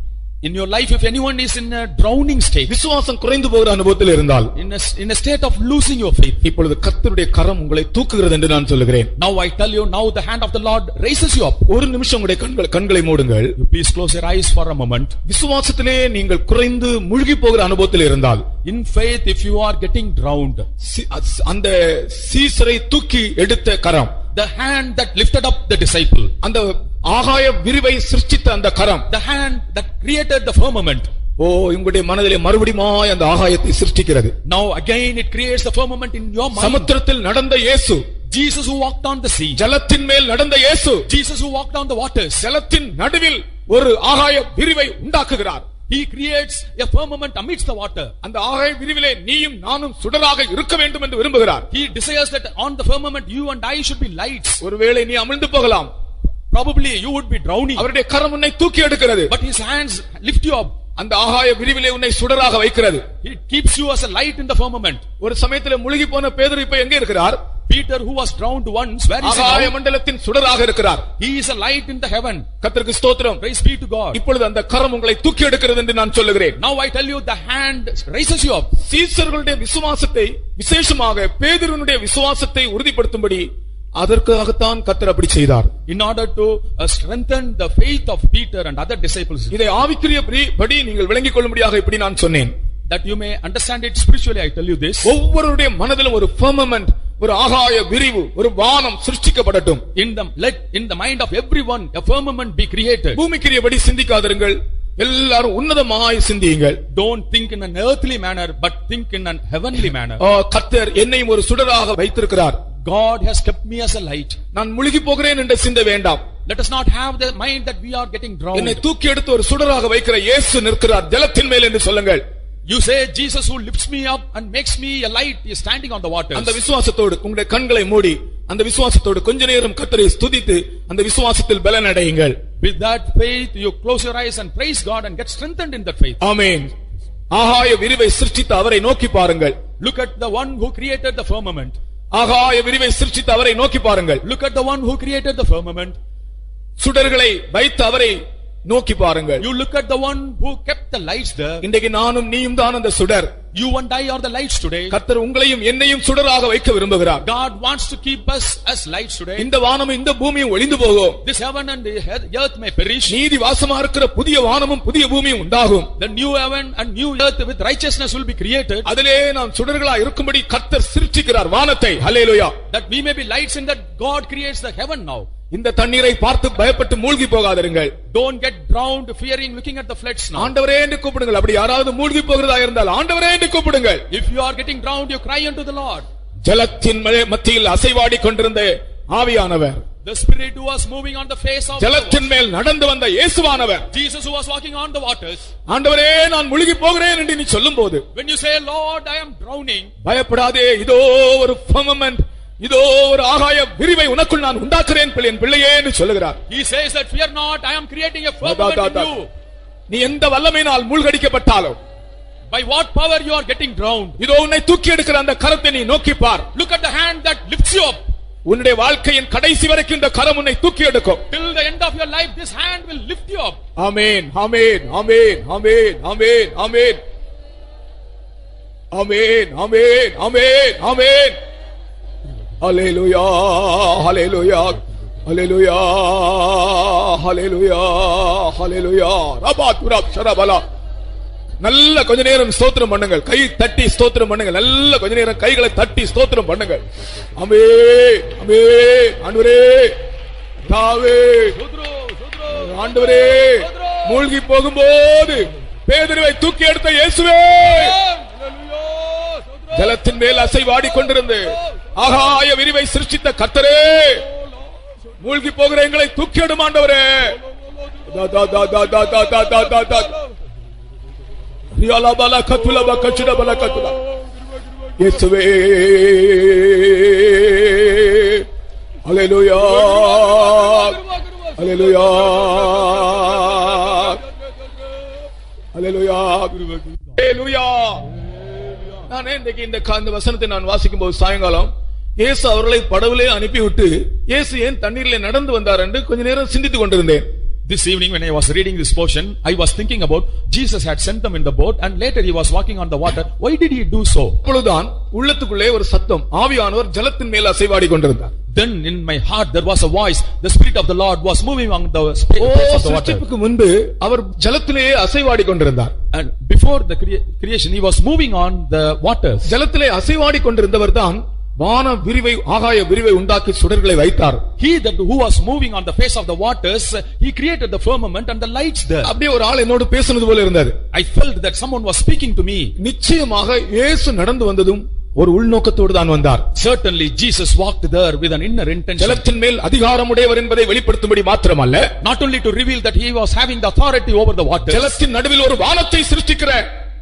In your life, if anyone is in a drowning state, விசுவாசம் குறைந்து போகிற அனுபவத்தில் இருந்தால் in a, in a state of losing your faith, இப்பொழுது கர்த்தருடைய கரம் உங்களை தூக்குகிறது என்று நான் சொல்லுகிறேன் now I tell you, now the hand of the Lord raises you up. ஒரு நிமிஷம் உங்களுடைய கண்கள் கண்களை மூடுங்கள் You please close your eyes for a moment. விசுவாசத்திலே நீங்கள் குறைந்து மூழ்கி போகிற அனுபவத்தில் இருந்தால் In faith, if you are getting drowned, சி- அஸ்- அந்த சீசரை தூக்கி எடுத்த கரம் the hand that lifted up the disciple, அந்த ஆகாய விரிவை சிருஷ்டித்த அந்த கரம் the hand that created the firmament, ஓ உங்களுடைய மனதிலே மறுபடியுமாய் அந்த ஆகாயத்தை சிருஷ்டிக்கிறது now again it creates the firmament in your mind. சமுத்திரத்தில் நடந்த இயேசு Jesus who walked on the sea, ஜலத்தின் மேல் நடந்த இயேசு Jesus who walked on the waters, ஜலத்தின் நடுவில் ஒரு ஆகாய விரிவை உண்டாக்குகிறார் he creates a firmament amidst the water. அந்த ஆகாய விரிவிலே நீயும் நானும் சுடராக இருக்க வேண்டும் என்று விரும்புகிறார் He desires that on the firmament you and I should be lights. ஒருவேளை நீ அமிழ்ந்து போகலாம் Probably you would be drowning, அவருடைய கரம் உன்னை தூக்கி எடுக்கிறது but his hands lift you up. அந்த ஆகாய விரிவிலே உன்னை சுடராக வைக்கிறது It keeps you as a light in the firmament. ஒரு சமயத்துல முழுகி போன பேதர் இப்ப எங்க இருக்கிறார் Peter who was drowned once, where is he ஆகாய now? மண்டலத்தின் சுடராக இருக்கிறார் He is a light in the heaven. கர்த்தருக்கு ஸ்தோத்திரம் Praise be to God. இப்பொழுது அந்த கரம் உங்களை தூக்கி எடுக்கிறது என்று நான் சொல்லுகிறேன் Now I tell you, the hand raises you up. சீசர்களுடைய விசுவாசத்தை விசேஷமாக பேதுருனுடைய விசுவாசத்தை உறுதிப்படுத்தும்படி அதற்காகத்தான் கர்த்தர் அப்படி செய்தார் In order to uh, strengthen the faith of Peter and other disciples. இதை ஆவிக்குரிய படி- படி நீங்கள் விளங்கிக் கொள்ளும்படியாக இப்படி நான் சொன்னேன் That you may understand it spiritually, I tell you this. ஒவ்வொருடைய மனதிலும் ஒரு firmament ஒரு ஆகாய விரிவு ஒரு வானம் சிருஷ்டிக்கப்படட்டும் In the, let, in the mind of everyone, a firmament be created. பூமிக்குரியபடி சிந்திக்காதிருங்கள் எல்லாரும் உன்னதமாய் சிந்தியுங்கள் Don't think in an earthly manner, but think in an heavenly manner. ஆ, கர்த்தர் என்னையும் ஒரு சுடராக வைத்திருக்கிறார் God has kept me as a light. நான் முழுகி போகிறேன் என்ற சிந்தை வேண்டாம் Let us not have the mind that we are getting என்னை drowned. தூக்கி எடுத்து ஒரு சுடராக வைக்கிற இயேசு நிற்கிறார் ஜலத்தின் மேல் என்று சொல்லுங்கள் You say Jesus who lifts me up and makes me a light is standing on the waters. அந்த விசுவாசத்தோடு உங்களுடைய கண்களை மூடி அந்த விசுவாசத்தோடு கொஞ்ச நேரம் கர்த்தரை ஸ்துதித்து அந்த விசுவாசத்தில் பலன் அடையுங்கள் With that faith, you close your eyes and praise God and get strengthened in that faith. ஆமென் ஆகாய விரிவை சிருஷ்டித்த அவரை நோக்கி பாருங்கள் Look at the one who created the firmament. ஆகாய விரிவை சிருஷ்டித்த அவரை நோக்கி பாருங்கள் Look at the one who created the firmament. சுடர்களை வைத்த அவரை நோக்கி பாருங்கள் You look at the one who kept the lights there. இன்றைக்கு நானும் நீயும் தான் அந்த சுடர் You and I are the lights today. கர்த்தர் உங்களையும் என்னையும் சுடராக வைக்க விரும்புகிறார் God wants to keep us as lights today. இந்த வானமும் இந்த பூமியும் ஒளிந்து போகும் This heaven and the he- earth may perish. நீதி வாசமா இருக்கிற புதிய வானமும் புதிய பூமியும் உண்டாகும் The new heaven and new earth with righteousness will be created. அதிலே நாம் சுடர்களா இருக்கும்படி கர்த்தர் சிருஷ்டிக்கிறார் வானத்தை ஹல்லேலூயா That we may be lights in that God creates the heaven now. இந்த தண்ணீரை பார்த்து பயப்பட்டு மூழ்கி போகாதிருங்கள் Don't get drowned fearing looking at the floods now. ஆண்டவரே என்று கூப்பிடுங்கள் அப்படி யாராவது மூழ்கி போகிறதா இருந்தால் ஆண்டவரே என்று கூப்பிடுங்கள் If you are getting drowned, you cry unto the Lord. ஜலத்தின் ம- மத்தியில் அசைவாடி கொண்டிருந்த ஆவியானவர் The Spirit who was moving on the face of the ஜலத்தின் மேல் நடந்து வந்த இயேசுவானவர் Jesus who was walking on the waters. ஆண்டவரே நான் முழுகி போகிறேன் என்று நீ சொல்லும்போது When you say, Lord, I am drowning, பயப்படாதே இதோ ஒரு firmament இதோ ஒரு ஆகாய விரிவை உனக்குள் நான் உண்டாக்குறேன் பிள்ளை- என் பிள்ளையே என்று சொல்லுகிறார் He says that fear not, I am creating a Da, firmament da, in da. you. நீ எந்த வல்லமையினால் மூழ்கடிக்கப்பட்டாலும் By what power you are getting drowned. இதோ உன்னை தூக்கி எடுக்கிற அந்த கரத்தை நீ நோக்கி பார் Look at the hand that lifts you up. உன்னுடைய வாழ்க்கையின் கடைசி வரைக்கும் இந்த கரம் உன்னை தூக்கி எடுக்கும் Till the end of your life, this hand will lift you up. ஆமென் ஆமென் ஆமென் ஆமென் ஆமென் ஆமென் ஆமென் ஆமென் ஆமென் ஆமென் ஹalleluya ஹalleluya ஹalleluya ஹalleluya ஹalleluya ரபா துரப் ஷரபலா நல்ல கொஞ்ச நேரம் ஸ்தோத்திரம் பண்ணுங்கள் கை தட்டி ஸ்தோத்திரம் பண்ணுங்கள் நல்ல கொஞ்ச நேரம் கைகளை தட்டி ஸ்தோத்திரம் பண்ணுங்கள் அமே அமே ஆண்டவரே தாவே Sudro, Sudro. ஆண்டவரே மூழ்கி போகும்போது பேதுருவை தூக்கி எடுத்த இயேசுவே Hallelujah. Sudro. ஜலத்தின் மேல் அசைவாடி கொண்டிருந்து ஆகாய விரிவை சிருஷ்டித்த கர்த்தரே மூழ்கி போகிற எங்களை தூக்கி எடும் ஆண்டவரே தா, தா, தா, தா, தா, தா, தா, தா, தா, தா. ரியாலா பலா கத்துலா பா கச்சுடா பலா கத்துலா. இயேசுவே ஹalleluya ஹalleluya ஹalleluya ஹalleluya நான் இன்றைக்கு இந்த கா- இந்த வசனத்தை நான் வாசிக்கும் போது சாயங்காலம் இயேசு அவர்களை படவிலே அனுப்பிவிட்டு இயேசு ஏன் தண்ணீரிலே நடந்து வந்தார் என்று கொஞ்ச நேரம் சிந்தித்துக் கொண்டிருந்தேன் This evening when I was reading this portion, I was thinking about Jesus had sent them in the boat and later he was walking on the water. Why did he do so? அப்பொழுதுதான் உள்ளத்துக்குள்ளே ஒரு சத்தம் ஆவியானவர் ஜலத்தின் மேல் அசைவாடி கொண்டிருந்தார் Then in my heart there was a voice. The Spirit of the Lord was moving on the spa- O face of the water. சிருஷ்டிப்புக்கு முன்பு அவர் ஜலத்திலேயே அசைவாடி கொண்டிருந்தார் And before the crea- creation, he was moving on the waters. ஜலத்திலே அசைவாடி கொண்டிருந்தவர் தான் வான விரிவை ஆகாய விரிவை உண்டாக்கி சுடர்களை வைத்தார் He that who was moving on the face of the waters, he created the firmament and the lights there. அப்படியே ஒரு ஆள் என்னோடு பேசுனது போல இருந்தது I felt that someone was speaking to me. நிச்சயமாக இயேசு நடந்து வந்ததும் ஒரு உள்நோக்கத்தோடு தான் வந்தார் Certainly Jesus walked there with an inner intention. ஜலத்தின் மேல் அதிகாரமுடையவர் என்பதை வெளிப்படுத்தும்படி மாத்திரமல்ல Not only to reveal that he was having the authority over the waters. ஜலத்தின் நடுவில் ஒரு வானத்தை சிருஷ்டிக்கிற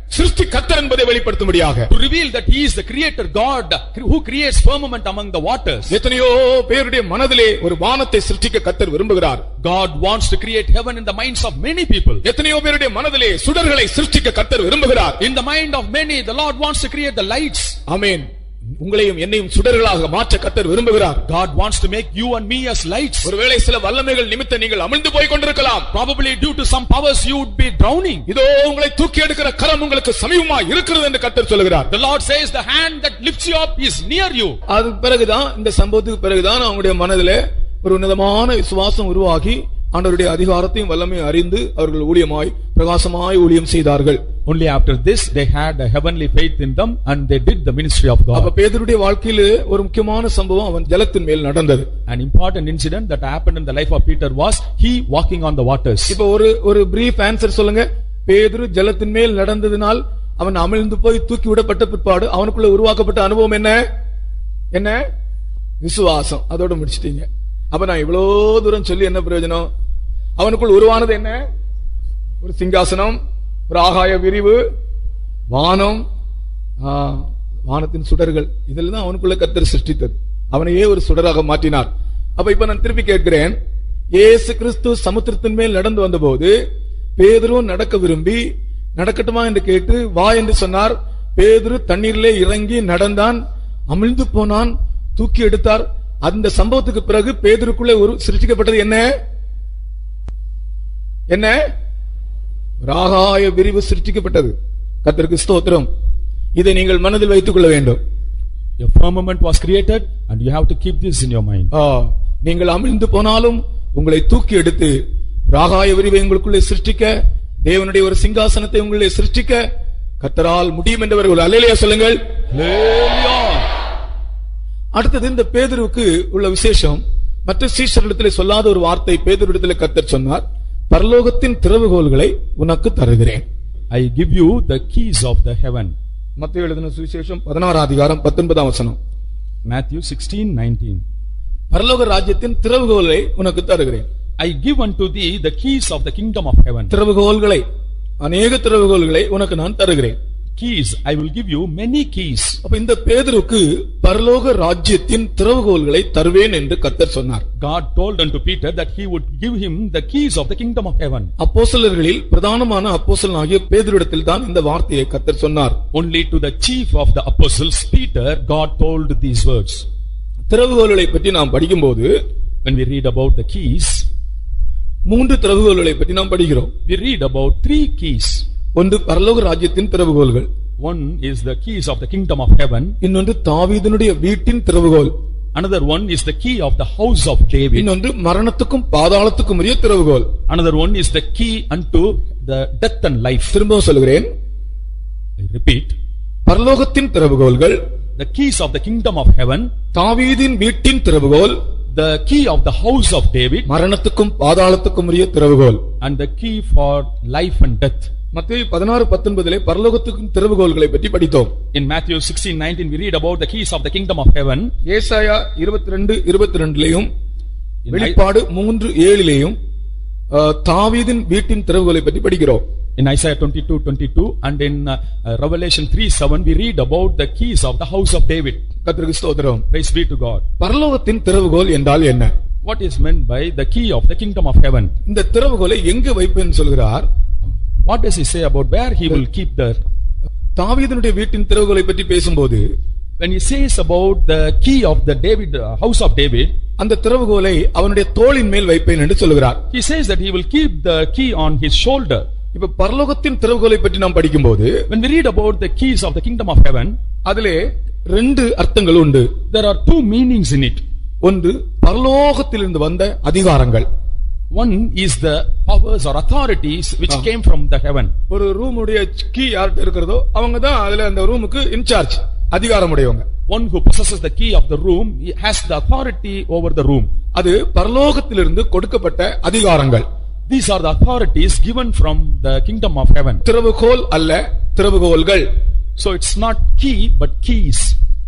சிருஷ்டி கத்தர் என்பதை வெளிப்படுத்தும்படியாக To reveal that he is the creator God who creates firmament among the waters. எத்தனையோ பேருடைய மனதிலே ஒரு வானத்தை சிருஷ்டிக்க கத்தர் விரும்புகிறார் God wants to create heaven in the minds of many people. எத்தனையோ பேருடைய மனதிலே சுடர்களை சிருஷ்டிக்க கத்தர் விரும்புகிறார் In the mind of many, the Lord wants to create the lights. ஆமென் உங்களையும் என்னையும் சுடர்களாக மாற்ற கத்தர் விரும்புகிறார் God wants to make you and me as lights. ஒருவேளை சில வல்லமைகள் நிமித்த நீங்கள் அமிழ்ந்து போய் கொண்டிருக்கலாம் Probably due to some powers you would be drowning. இதோ உங்களை தூக்கி எடுக்கிற கரம் உங்களுக்கு சமீபமா இருக்கிறது என்று கத்தர் சொல்லுகிறார் The Lord says the hand that lifts you up is near you. அது பிறகுதான் இந்த சம்பவத்துக்கு பிறகுதான் அவங்களுடைய மனதிலே ஒரு உன்னதமான விசுவாசம் உருவாகி ஆண்டவருடைய அதிகாரத்தையும் வல்லமையும் அறிந்து அவர்கள் ஊழியமாய் பிரகாசமாய் ஊழியம் செய்தார்கள் Only after this they had a heavenly faith in them and they did the ministry of அப்ப God. பேதருடைய வாழ்க்கையில ஒரு முக்கியமான சம்பவம் அவன் ஜலத்தின் மேல் நடந்தது An important incident that happened in the life of Peter was he walking on the waters. இப்ப ஒரு ஒரு பிரீஃப் ஆன்சர் சொல்லுங்க பேதுரு ஜலத்தின் மேல் நடந்ததினால் அவன் அமிழ்ந்து போய் தூக்கி விடப்பட்ட பிற்பாடு அவனுக்குள்ள உருவாக்கப்பட்ட அனுபவம் என்ன என்ன விசுவாசம் அதோட முடிச்சிட்டீங்க அப்ப நான் இவ்வளவு தூரம் சொல்லி என்ன பிரயோஜனம் அவனுக்குள் உருவானது என்ன ஒரு சிங்காசனம் ஒரு ஆகாய விரிவு வானம் ஆ, வானத்தின் சுடர்கள் இதெல்லாம் தான் அவனுக்குள்ள கத்தர் சிருஷ்டித்தது அவனையே ஒரு சுடராக மாற்றினார் அப்ப இப்ப நான் திருப்பி கேட்கிறேன் இயேசு கிறிஸ்து சமுத்திரத்தின் மேல் நடந்து வந்தபோது பேதுருவும் நடக்க விரும்பி நடக்கட்டுமா என்று கேட்டு வா என்று சொன்னார் பேதுரு தண்ணீரிலே இறங்கி நடந்தான் அமிழ்ந்து போனான் தூக்கி எடுத்தார் அந்த சம்பவத்துக்கு பிறகு பேதுருக்குள்ளே ஒரு சிருஷ்டிக்கப்பட்டது என்ன என்ன ஒரு ஆகாய விரிவு சிருஷ்டிக்கப்பட்டது கர்த்தருக்கு ஸ்தோத்திரம் இதை நீங்கள் மனதில் வைத்துக் கொள்ள வேண்டும் A firmament was created and you have to keep this in your mind. ஆ, நீங்கள் அமிழ்ந்து போனாலும் உங்களை தூக்கி எடுத்து ஒரு ஆகாய விரிவை உங்களுக்குள்ளே சிருஷ்டிக்க தேவனுடைய ஒரு சிங்காசனத்தை உங்களுடைய சிருஷ்டிக்க கர்த்தரால் முடியும் என்றவர் ஒரு அலையிலேயே சொல்லுங்கள் Hallelujah. அடுத்தது இந்த பேதுருவுக்கு உள்ள விசேஷம் மற்ற சீஷரிடத்திலே சொல்லாத ஒரு வார்த்தை பேதுருவிடத்திலே கர்த்தர் சொன்னார் பரலோகத்தின் திறவுகோல்களை உனக்கு தருகிறேன் I give you the keys of the heaven. மத்திய எழுதின சுவிசேஷம் பதினாறாம் அதிகாரம் பத்தொன்பதாம் வசனம் Matthew 16, 19. பரலோக ராஜ்யத்தின் திறவுகோலை உனக்கு தருகிறேன் I give unto thee the keys of the kingdom of heaven. திறவுகோல்களை அநேக திறவுகோல்களை உனக்கு நான் தருகிறேன் Keys, I will give you many keys. அப்ப இந்த பேதருக்கு பரலோக ராஜ்யத்தின் திறவுகோல்களை தருவேன் என்று கர்த்தர் சொன்னார் God told unto Peter that he would give him the keys of the kingdom of heaven. அப்போஸ்தலர்களில் பிரதானமான அப்போஸ்தலன் ஆகிய பேதுருவிடத்தில் தான் இந்த வார்த்தையை கர்த்தர் சொன்னார் Only to the chief of the apostles, Peter, God told these words. திறவுகோல்களை பற்றி நாம் படிக்கும்போது When we read about the keys, மூன்று திறவுகோல்களை பற்றி நாம் படிக்கிறோம் we read about three keys. ஒன்று பரலோக ராஜ்யத்தின் திறவுகோல்கள் One is the keys of the kingdom of heaven. இன்னொன்று தாவீதனுடைய வீட்டின் திறவுகோல் Another one is the key of the house of David. இன்னொன்று மரணத்துக்கும் பாதாளத்துக்கும் உரிய திறவுகோல் Another one is the key unto the death and life. திரும்பவும் சொல்கிறேன் I repeat, பரலோகத்தின் திறவுகோல்கள் the keys of the kingdom of heaven, தாவீதின் வீட்டின் திறவுகோல் the key of the house of David, மரணத்துக்கும் பாதாளத்துக்கும் உரிய திறவுகோல் and the key for life and death. மத்திய பதினாறு பத்தொன்பதிலே பரலோகத்துக்கும் திறவுகோல்களை பற்றி படித்தோம் In Matthew 16, 19, we read about the keys of the kingdom of heaven. ஏசாயா இருபத்தி ரெண்டு இருபத்தி ரெண்டுலையும் In வெளிப்பாடு மூன்று ஏழிலேயும் அஹ், தாவீதின் வீட்டின் திறவுகோலை பற்றி படிக்கிறோம் In Isaiah 22, 22 and in uh, uh, Revelation 3, 7 we read about the keys of the house of David. கர்த்தருக்கு ஸ்தோத்திரம் Praise be to God. பரலோகத்தின் திறவுகோல் என்றால் என்ன What is meant by the key of the kingdom of heaven? இந்த திறவுகோலை எங்கு வைப்பேன்னு சொல்கிறார் What does he say about where he will keep the, தாவீதனுடைய வீட்டின் திறவுகோலை பற்றி பேசும்போது when he says about the key of the David, uh, house of David, அந்த திறவுகோலை அவனுடைய தோளின் மேல் வைப்பேன் என்று சொல்கிறார் he says that he will keep the key on his shoulder. இப்ப பரலோகத்தின் திறவுகோலை பற்றி நாம் படிக்கும்போது When we read about the keys of the kingdom of heaven, அதிலே ரெண்டு அர்த்தங்கள் உண்டு there are two meanings in it. ஒன்று பரலோகத்திலிருந்து வந்த அதிகாரங்கள் One is the powers or authorities which Ah. came from the heaven. ஒரு ரூமுடைய கீ யார்கிட்ட இருக்கிறதோ அவங்க தான் அதுல அந்த ரூமுக்கு இன்சார்ஜ் அதிகாரம் உடையவங்க One who possesses the key of the room he has the authority over the room. அது பரலோகத்திலிருந்து கொடுக்கப்பட்ட அதிகாரங்கள் These are the authorities given from the kingdom of heaven. திறவுகோல் அல்ல திறவுகோல்கள் So it's not key but keys.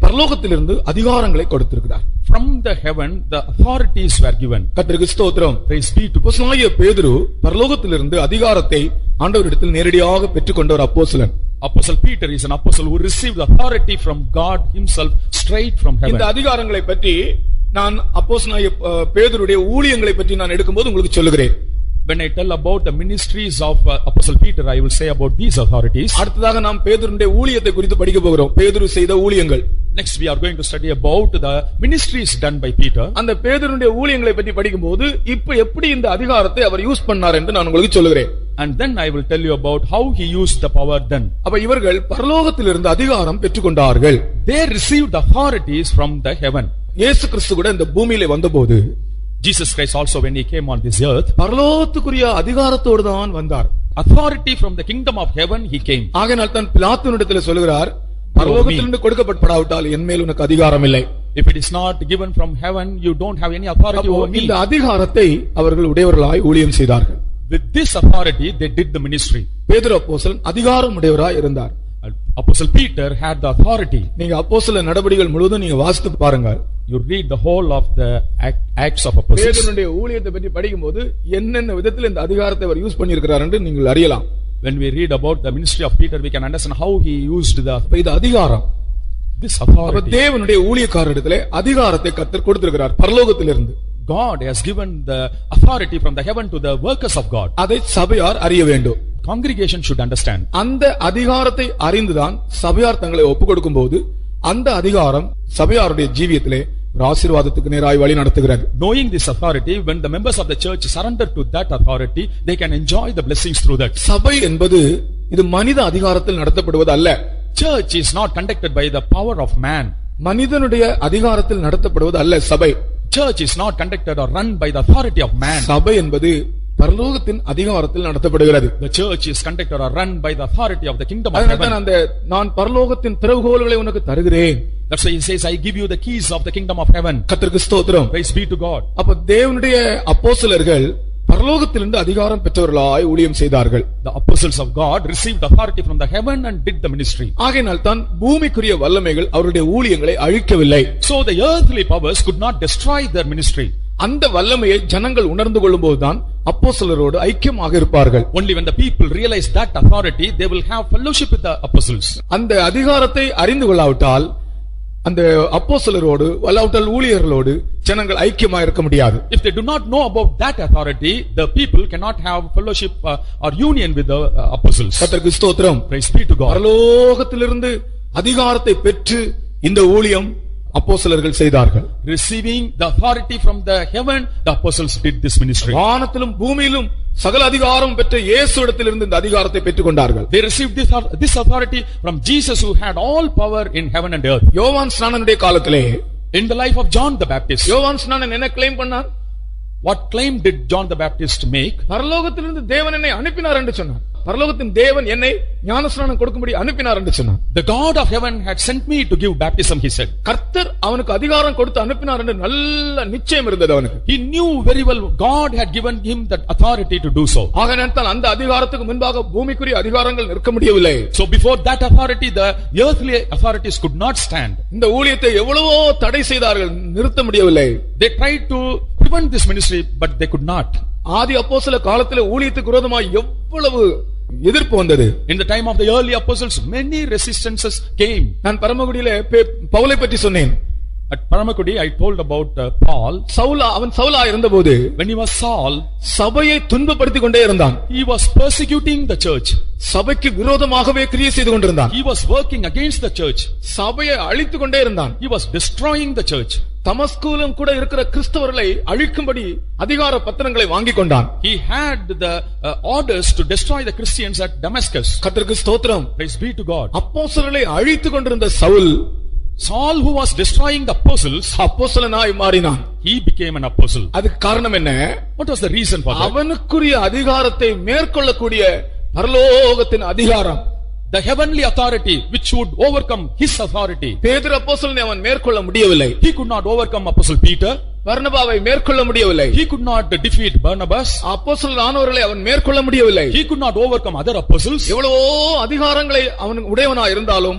பரலோகத்திலிருந்து அதிகாரங்களை கொடுத்திருக்கிறார் From the heaven, the authorities were given. கர்த்தருக்கு ஸ்தோத்திரம் Praise be to God. அப்போஸ்தலனாகிய பேதுரு பரலோகத்திலிருந்து அதிகாரத்தை ஆண்டவரிடத்தில் நேரடியாக பெற்றுக்கொண்ட ஒரு அப்போஸ்தலன் Apostle Peter is an apostle who received authority from God himself straight from heaven. இந்த அதிகாரங்களை பற்றி நான் அப்போஸ்தலனாகிய அஹ், பேதுருடைய ஊழியங்களை பற்றி நான் எடுக்கும்போது உங்களுக்கு சொல்லுகிறேன் When I tell about the ministries of uh, Apostle Peter, I will say about these authorities. அடுத்ததாக நாம் பேதுருடைய ஊழியத்தை குறித்து படிக்க போகிறோம் பேதுரு செய்த ஊழியங்கள் Next, we are going to study about the ministries done by Peter. அந்த பேதுருடைய ஊழியங்களை பற்றி படிக்கும்போது இப்ப எப்படி இந்த அதிகாரத்தை அவர் யூஸ் பண்ணார் என்று நான் உங்களுக்கு சொல்லுகிறேன் And then I will tell you about how he used the power then. அப்ப இவர்கள் பரலோகத்திலிருந்து அதிகாரம் பெற்றுக்கொண்டார்கள் They received authorities from the heaven. இயேசு கிறிஸ்து கூட இந்த பூமியில வந்தபோது Jesus Christ also when he came on this earth, பரலோகத்துக்குரிய அதிகாரத்தோடு தான் வந்தார் authority from the kingdom of heaven he came. ஆகையினால் தான் பிலாத்துனிடத்தில் சொல்லுகிறார் பரலோகத்திலிருந்து கொடுக்கப்பட்டப்படாவிட்டால் என் மேல் உனக்கு அதிகாரம் இல்லை If it is not given from heaven, you don't have any authority அப்போ over me. இந்த அதிகாரத்தை அவர்கள் உடையவர்களாய் ஊழியம் செய்தார்கள் With this authority, they did the ministry. பேதுரு அப்போஸ்தலன் அதிகாரம் உடையவராய் இருந்தார் Apostle Peter had the authority. நீங்க அப்போஸ்தல நடவடிக்கைகள் முழுவதும் நீங்க வாசித்து பாருங்க You read the whole of the act- Acts of Apostles. பேதுருடைய ஊழியத்தை பற்றி படிக்கும்போது என்னென்ன விதத்தில் இந்த அதிகாரத்தை அவர் யூஸ் பண்ணியிருக்கிறார் என்று நீங்கள் அறியலாம் When we read about the ministry of Peter, we can understand how he used the அப்ப இது அதிகாரம் this அப்ப authority. தேவனுடைய ஊழியக்காரரிடத்திலே அதிகாரத்தை கத்தர் கொடுத்திருக்கிறார் பரலோகத்திலிருந்து God has given the authority from the heaven to the workers of God. அதை சபையார் அறிய வேண்டும் Congregation should understand. அந்த அதிகாரத்தை அறிந்துதான் சபையார் தங்களை ஒப்புக் கொடுக்கும் போது அந்த அதிகாரம் சபையாருடைய ஜீவியத்திலே ஒரு ஆசீர்வாதத்துக்கு நேராய் வழி நடத்துகிறது Knowing this authority, when the members of the church surrender to that authority, they can enjoy the blessings through that. சபை என்பது இது மனித அதிகாரத்தில் நடத்தப்படுவது அல்ல Church is not conducted by the power of man. மனிதனுடைய அதிகாரத்தில் நடத்தப்படுவது அல்ல சபை Church is not conducted or run by the authority of man. சபை என்பது பரலோகத்தின் அதிகாரத்தில் நடத்தப்படுகிறது The church is conducted or run by the authority of the kingdom of அதனால்தான் heaven. அந்த நான் பரலோகத்தின் திறவுகோல்களை உனக்கு தருகிறேன் That's why he says, I give you the keys of the kingdom of heaven. கத்திற்கு ஸ்தோத்திரம் Praise be to God. அப்ப தேவனுடைய அப்போஸ்தலர்கள் பரலோகத்திலிருந்து அதிகாரம் பெற்றவர்களாய் ஊழியம் செய்தார்கள் The apostles of God received authority from the heaven and did the ministry. ஆகையினால் தான் பூமிக்குரிய வல்லமைகள் அவருடைய ஊழியங்களை அழிக்கவில்லை So the earthly powers could not destroy their ministry. அந்த வல்லமையை ஜனங்கள் உணர்ந்து கொள்ளும்போதுதான் அப்போஸ்தலரோடு ஐக்கியமாக இருப்பார்கள் Only when the people realize that authority, they will have fellowship with the apostles. அந்த அதிகாரத்தை அறிந்து கொள்ளாவிட்டால் அந்த அப்போஸ்தலரோடு அல்லாவிட்டால் ஊழியர்களோடு ஜனங்கள் ஐக்கியமா இருக்க முடியாது If they do not know about that authority, the people cannot have fellowship uh, or union with the uh, apostles. கர்த்தருக்கு ஸ்தோத்திரம் Praise be to God. பரலோகத்திலிருந்து அதிகாரத்தை பெற்று இந்த ஊழியம் அப்போஸ்தலர்கள் செய்தார்கள் Receiving the authority from the heaven, the apostles did this ministry. வானத்திலும் பூமியிலும் சகல அதிகாரம் பெற்ற இயேசுவிடத்திலிருந்து இந்த அதிகாரத்தை பெற்றுக் கொண்டார்கள் They received this, this authority from Jesus who had all power in heaven and earth. யோவான் ஸ்நானனுடைய காலத்திலே In the life of John the Baptist, யோவான் ஸ்நானன் என்ன கிளைம் பண்ணார் what claim did John the Baptist make? பரலோகத்திலிருந்து தேவன் என்னை அனுப்பினார் என்று சொன்னார் பரலோகத்தின் தேவன் என்னை ஞானஸ்நானம் கொடுக்கும்படி அனுப்பினார் என்று சொன்னார் The God of heaven had sent me to give baptism, he said. கர்த்தர் அவனுக்கு அதிகாரம் கொடுத்து அனுப்பினார் என்று நல்ல நிச்சயம் இருந்தது அவனுக்கு He knew very well God had given him that authority to do so. ஆக நினைத்தால் அந்த அதிகாரத்துக்கு முன்பாக பூமிக்குரிய அதிகாரங்கள் நிற்க முடியவில்லை So before that authority, the earthly authorities could not stand. இந்த ஊழியத்தை எவ்வளவோ தடை செய்தார்கள் நிறுத்த முடியவில்லை They tried to prevent this ministry, but they could not. ஆதி அப்போஸ்தல காலத்திலே ஊழியத்துக்கு விரோதமாய் எவ்வளவு எதிர்ப்பு வந்தது In the time of the early apostles, many resistances came. நான் பரமக்குடியிலே பே- பவுலை பற்றி சொன்னேன் At Paramakudi, I told about uh, Paul. சவுலா அவன் சவுலா இருந்தபோது When he was Saul, சபையை துன்பப்படுத்திக் கொண்டே இருந்தான் he was persecuting the church. சபைக்கு விரோதமாகவே கிரியை செய்து கொண்டிருந்தான் He was working against the church. சபையை அழித்துக் கொண்டே இருந்தான் He was destroying the church. தமஸ்கூலும் கூட இருக்கிற கிறிஸ்தவர்களை அழிக்கும்படி அதிகார பத்திரங்களை வாங்கிக் கொண்டான் He had the uh, orders to destroy the Christians at Damascus. கர்த்தருக்கு ஸ்தோத்திரம் Praise be to God. அப்போஸ்தலர்களை அழித்துக் கொண்டிருந்த Saul Saul, who was destroying the apostles, அப்போஸ்தலனாய் மாறினான் he became an apostle. அதுக்கு காரணம் என்ன What was the reason for that? அவனுக்குரிய அதிகாரத்தை மேற்கொள்ளக்கூடிய பரலோகத்தின் அதிகாரம் The heavenly authority which would overcome his authority. பேதுரு அப்போஸ்தலனை அவன் மேற்கொள்ள முடியவில்லை He could not overcome Apostle Peter. பர்னபாவை மேற்கொள்ள முடியவில்லை He could not defeat Barnabas. அப்போஸ்தலர் ஆனவர்களை அவன் மேற்கொள்ள முடியவில்லை He could not overcome other apostles. எவ்வளவோ அதிகாரங்களை அவன் உடையவனா இருந்தாலும்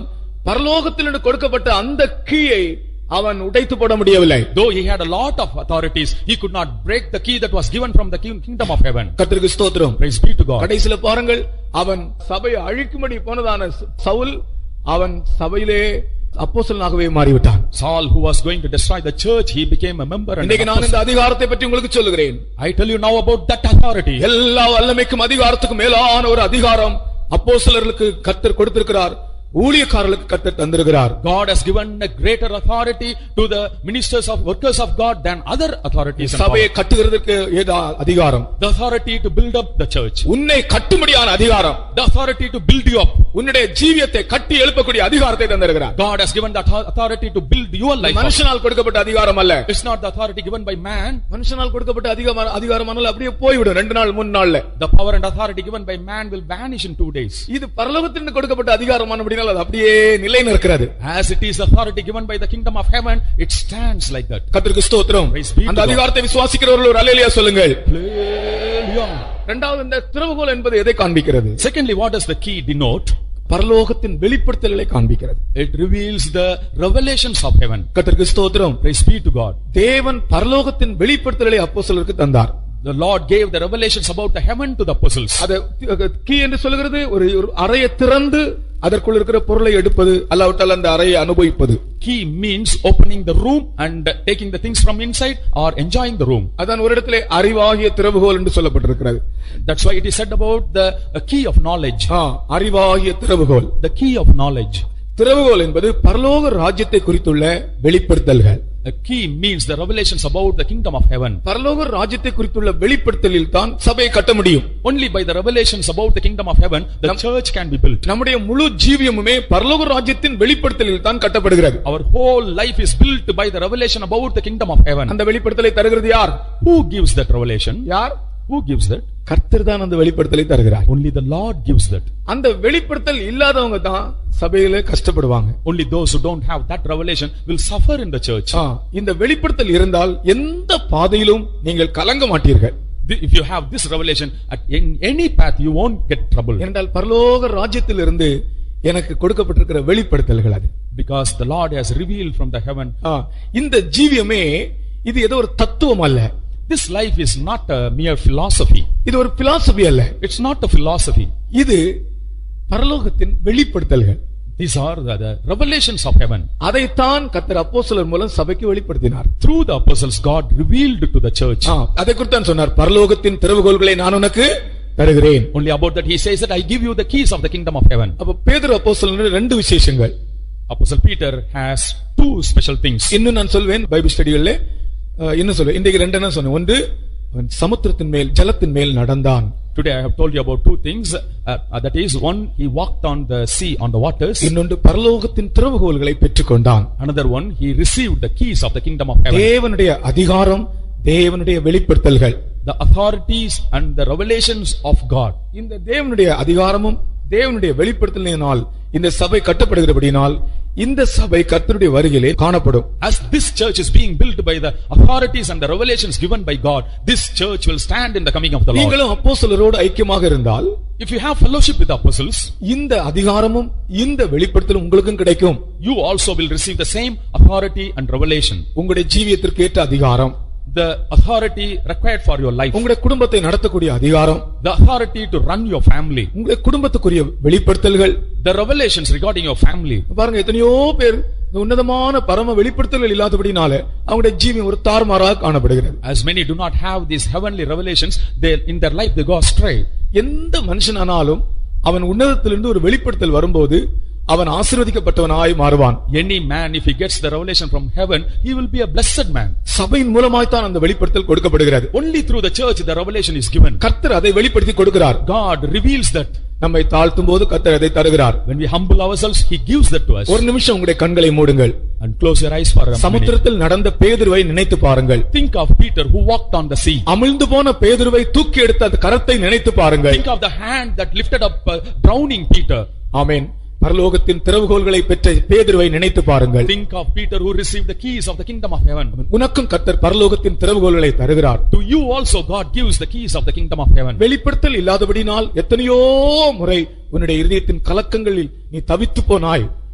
பரலோகத்தில் கொடுக்கப்பட்ட அந்த கீயை அவன் உடைத்து போட முடியவில்லை Though he had a lot of authorities, he could not break the key that was given from the king- kingdom of heaven. கர்த்தருக்கு ஸ்தோத்திரம் Praise be to God. கடைசியில பாருங்கள் அவன் சபையை அழிக்கும்படி போனதான ச- சவுல் அவன் சபையிலே அப்போஸ்தலனாகவே மாறிவிட்டான் Saul, who was going to destroy the church, he became a member. And இன்னைக்கு an நான் apostle. இந்த அதிகாரத்தை பற்றி உங்களுக்கு சொல்லுகிறேன் I tell you now about that authority. எல்லா வல்லமைக்கும் அதிகாரத்துக்கும் மேலான ஒரு அதிகாரம் அப்போஸ்தலர்களுக்கு கர்த்தர் கொடுத்திருக்கிறார் ஊழியக்காரர்களுக்கு கர்த்தர் தந்திருக்கிறார் God has given a greater authority to the ministers of workers of God than other authorities. and சபையை கட்டுகிறதற்கு ஏதா அதிகாரம் powers. The authority to build up the church. உன்னை கட்டும்படியான அதிகாரம் The authority to build you up. உன்னுடைய ஜீவியத்தை கட்டி எழுப்பக்கூடிய அதிகாரத்தை தந்திருக்கிறார் God has given that authority to build your life. up. மனுஷனால் கொடுக்கப்பட்ட அதிகாரம் அல்ல It's not the authority given by man. மனுஷனால் கொடுக்கப்பட்ட அதிகாரம் அதிகாரமானால் அப்படியே போய்விடும் ரெண்டு நாள் மூணு நாள்ல The power and authority given by man will vanish in two days. இது பரலோகத்திலிருந்து கொடுக்கப்பட்ட அதிகாரமான அப்படினால் அது அப்படியே நிலை நிற்கிறது As it is authority given by the kingdom of heaven, it stands like that. கர்த்தருக்கு ஸ்தோத்திரம் Praise be to அந்த God. அதிகாரத்தை விசுவாசிக்கிறவர்கள் ஒரு அலையிலியா சொல்லுங்கள் Hallelujah. இரண்டாவது இந்த திறவுகோல் என்பது எதை காண்பிக்கிறது Secondly, what does the key denote? பரலோகத்தின் வெளிப்படுத்தல்களை காண்பிக்கிறது It reveals the revelations of heaven. கர்த்தருக்கு ஸ்தோத்திரம் Praise be to God. தேவன் பரலோகத்தின் வெளிப்படுத்தல்களை அப்போஸ்தலருக்கு தந்தார் The Lord gave the revelations about the heaven to the apostles. அது கீ என்று சொல்லுகிறது ஒரு ஒரு அறையை திறந்து அதற்குள் இருக்கிற பொருளை எடுப்பது அல்லாவிட்டால் அந்த அறையை அனுபவிப்பது Key means opening the room and taking the things from inside or enjoying the room. அதான் ஒரு இடத்திலே அறிவாகிய திறவுகோல் என்று சொல்லப்பட்டிருக்கிறது That's why it is said about the uh, key of knowledge. ஆ, அறிவாகிய திறவுகோல் The key of knowledge. திறவுகோல் என்பது பரலோக ராஜ்யத்தை குறித்துள்ள வெளிப்படுத்தல்கள் A key means the revelations about the kingdom of heaven. பரலோக ராஜ்யத்தை குறித்துள்ள வெளிப்படுத்தலில் தான் சபையை கட்ட முடியும் Only by the revelations about the kingdom of heaven, the Nam- church can be built. நம்முடைய முழு ஜீவியமுமே பரலோக ராஜ்யத்தின் வெளிப்படுத்தலில் தான் கட்டப்படுகிறது Our whole life is built by the revelation about the kingdom of heaven. அந்த வெளிப்படுத்தலை தருகிறது யார் Who gives that revelation? யார் Who gives that? கர்த்தர் தான் அந்த வெளிப்படுத்தலை தருகிறார் Only the Lord gives that. அந்த வெளிப்படுத்தல் இல்லாதவங்க தான் சபையில கஷ்டப்படுவாங்க Only those who don't have that revelation will suffer in the church. ஆ, இந்த வெளிப்படுத்தல் இருந்தால் எந்த பாதையிலும் நீங்கள் கலங்க மாட்டீர்கள் The- If you have this revelation at in any path, you won't get trouble. என்றால் பரலோக ராஜ்யத்திலிருந்து எனக்கு கொடுக்கப்பட்டிருக்கிற வெளிப்படுத்தல்கள் அது Because the Lord has revealed from the heaven. ஆ, இந்த ஜீவியமே இது ஏதோ ஒரு தத்துவம் அல்ல This life is not a mere philosophy. இது ஒரு பிலாசபி அல்ல It's not a philosophy. இது பரலோகத்தின் வெளிப்படுத்தல்கள் These are the, the revelations of heaven. அதைத்தான் கர்த்தர் அப்போஸ்தலர் மூலம் சபைக்கு வெளிப்படுத்தினார் Through the apostles, God revealed to the church. ஆ, அதை குறித்து தான் சொன்னார் பரலோகத்தின் திறவுகோல்களை நான் உனக்கு தருகிறேன் Only about that he says that I give you the keys of the kingdom of heaven. அப்ப பேதுரு அப்போஸ்தலர் ரெண்டு விசேஷங்கள் Apostle Peter has two special things. இன்னும் நான் சொல்வேன் பைபிள் ஸ்டடிகள்ல அஹ், இன்னும் சொல்வேன் இன்றைக்கு ரெண்டு என்ன சொன்னேன் ஒன்று அவன் சமுத்திரத்தின் மேல் ஜலத்தின் மேல் நடந்தான் Today I have told you about two things. Uh, uh, that is, one, he walked on the sea, on the waters. இன்னொன்று பரலோகத்தின் திறவுகோல்களை பெற்றுக்கொண்டான் Another one, he received the keys of the kingdom of heaven. தேவனுடைய அதிகாரம் தேவனுடைய வெளிப்படுத்தல்கள் The authorities and the revelations of God. இந்த தேவனுடைய அதிகாரமும் தேவனுடைய வெளிப்படுத்தலினால் இந்த சபை கட்டப்படுகிறபடினால் இந்த சபை கர்த்தருடைய வருகையிலே காணப்படும் As this church is being built by the authorities and the revelations given by God, this church will stand in the coming of the Lord. நீங்களும் அப்போஸ்தலரோடு ஐக்கியமாக இருந்தால் If you have fellowship with the apostles, இந்த அதிகாரமும் இந்த வெளிப்படுத்தலும் உங்களுக்கும் கிடைக்கும் you also will receive the same authority and revelation. உங்களுடைய ஜீவியத்திற்கு ஏற்ற அதிகாரம் The authority required for your life. உங்களுடைய குடும்பத்தை நடத்தக்கூடிய அதிகாரம் The authority to run your family. உங்களுடைய குடும்பத்துக்குரிய வெளிப்படுத்தல்கள் The revelations regarding your family. பாருங்க எத்தனையோ பேர் இந்த உன்னதமான பரம வெளிப்படுத்தல்கள் இல்லாதபடினால அவங்களுடைய ஜீவியம் ஒரு தாறுமாறாக காணப்படுகிறது As many do not have these heavenly revelations, they in their life they go astray. எந்த மனுஷனானாலும் அவன் உன்னதத்திலிருந்து ஒரு வெளிப்படுத்தல் வரும்போது அவன் ஆசீர்வதிக்கப்பட்டவனாய் மாறுவான் Any man, if he gets the revelation from heaven, he will be a blessed man. சபையின் மூலமாய்த்தான் அந்த வெளிப்படுத்தல் கொடுக்கப்படுகிறது Only through the church the revelation is given. கர்த்தர் அதை வெளிப்படுத்தி கொடுக்கிறார் God reveals that. நம்மை தாழ்த்தும் போது கர்த்தர் அதை தருகிறார் When we humble ourselves, he gives that to us. ஒரு நிமிஷம் உங்களுடைய கண்களை மூடுங்கள் And close your eyes for a minute. சமுத்திரத்தில் நடந்த பேதுருவை நினைத்து பாருங்கள் Think of Peter who walked on the sea. அமிழ்ந்து போன பேதுருவை தூக்கி எடுத்த அந்த கரத்தை நினைத்து பாருங்கள் Think of the hand that lifted up uh, drowning Peter. ஆமென் பரலோகத்தின் திறவுகோல்களை பெற்ற பேதுருவை நினைத்து பாருங்கள் Think of Peter who received the keys of the kingdom of heaven. உனக்கும் கர்த்தர் பரலோகத்தின் திறவுகோல்களை தருகிறார் To you also God gives the keys of the kingdom of heaven. வெளிப்படுத்தல் இல்லாதபடினால் எத்தனையோ முறை உன்னுடைய இருதயத்தின் கலக்கங்களில் நீ தவித்து போனாய்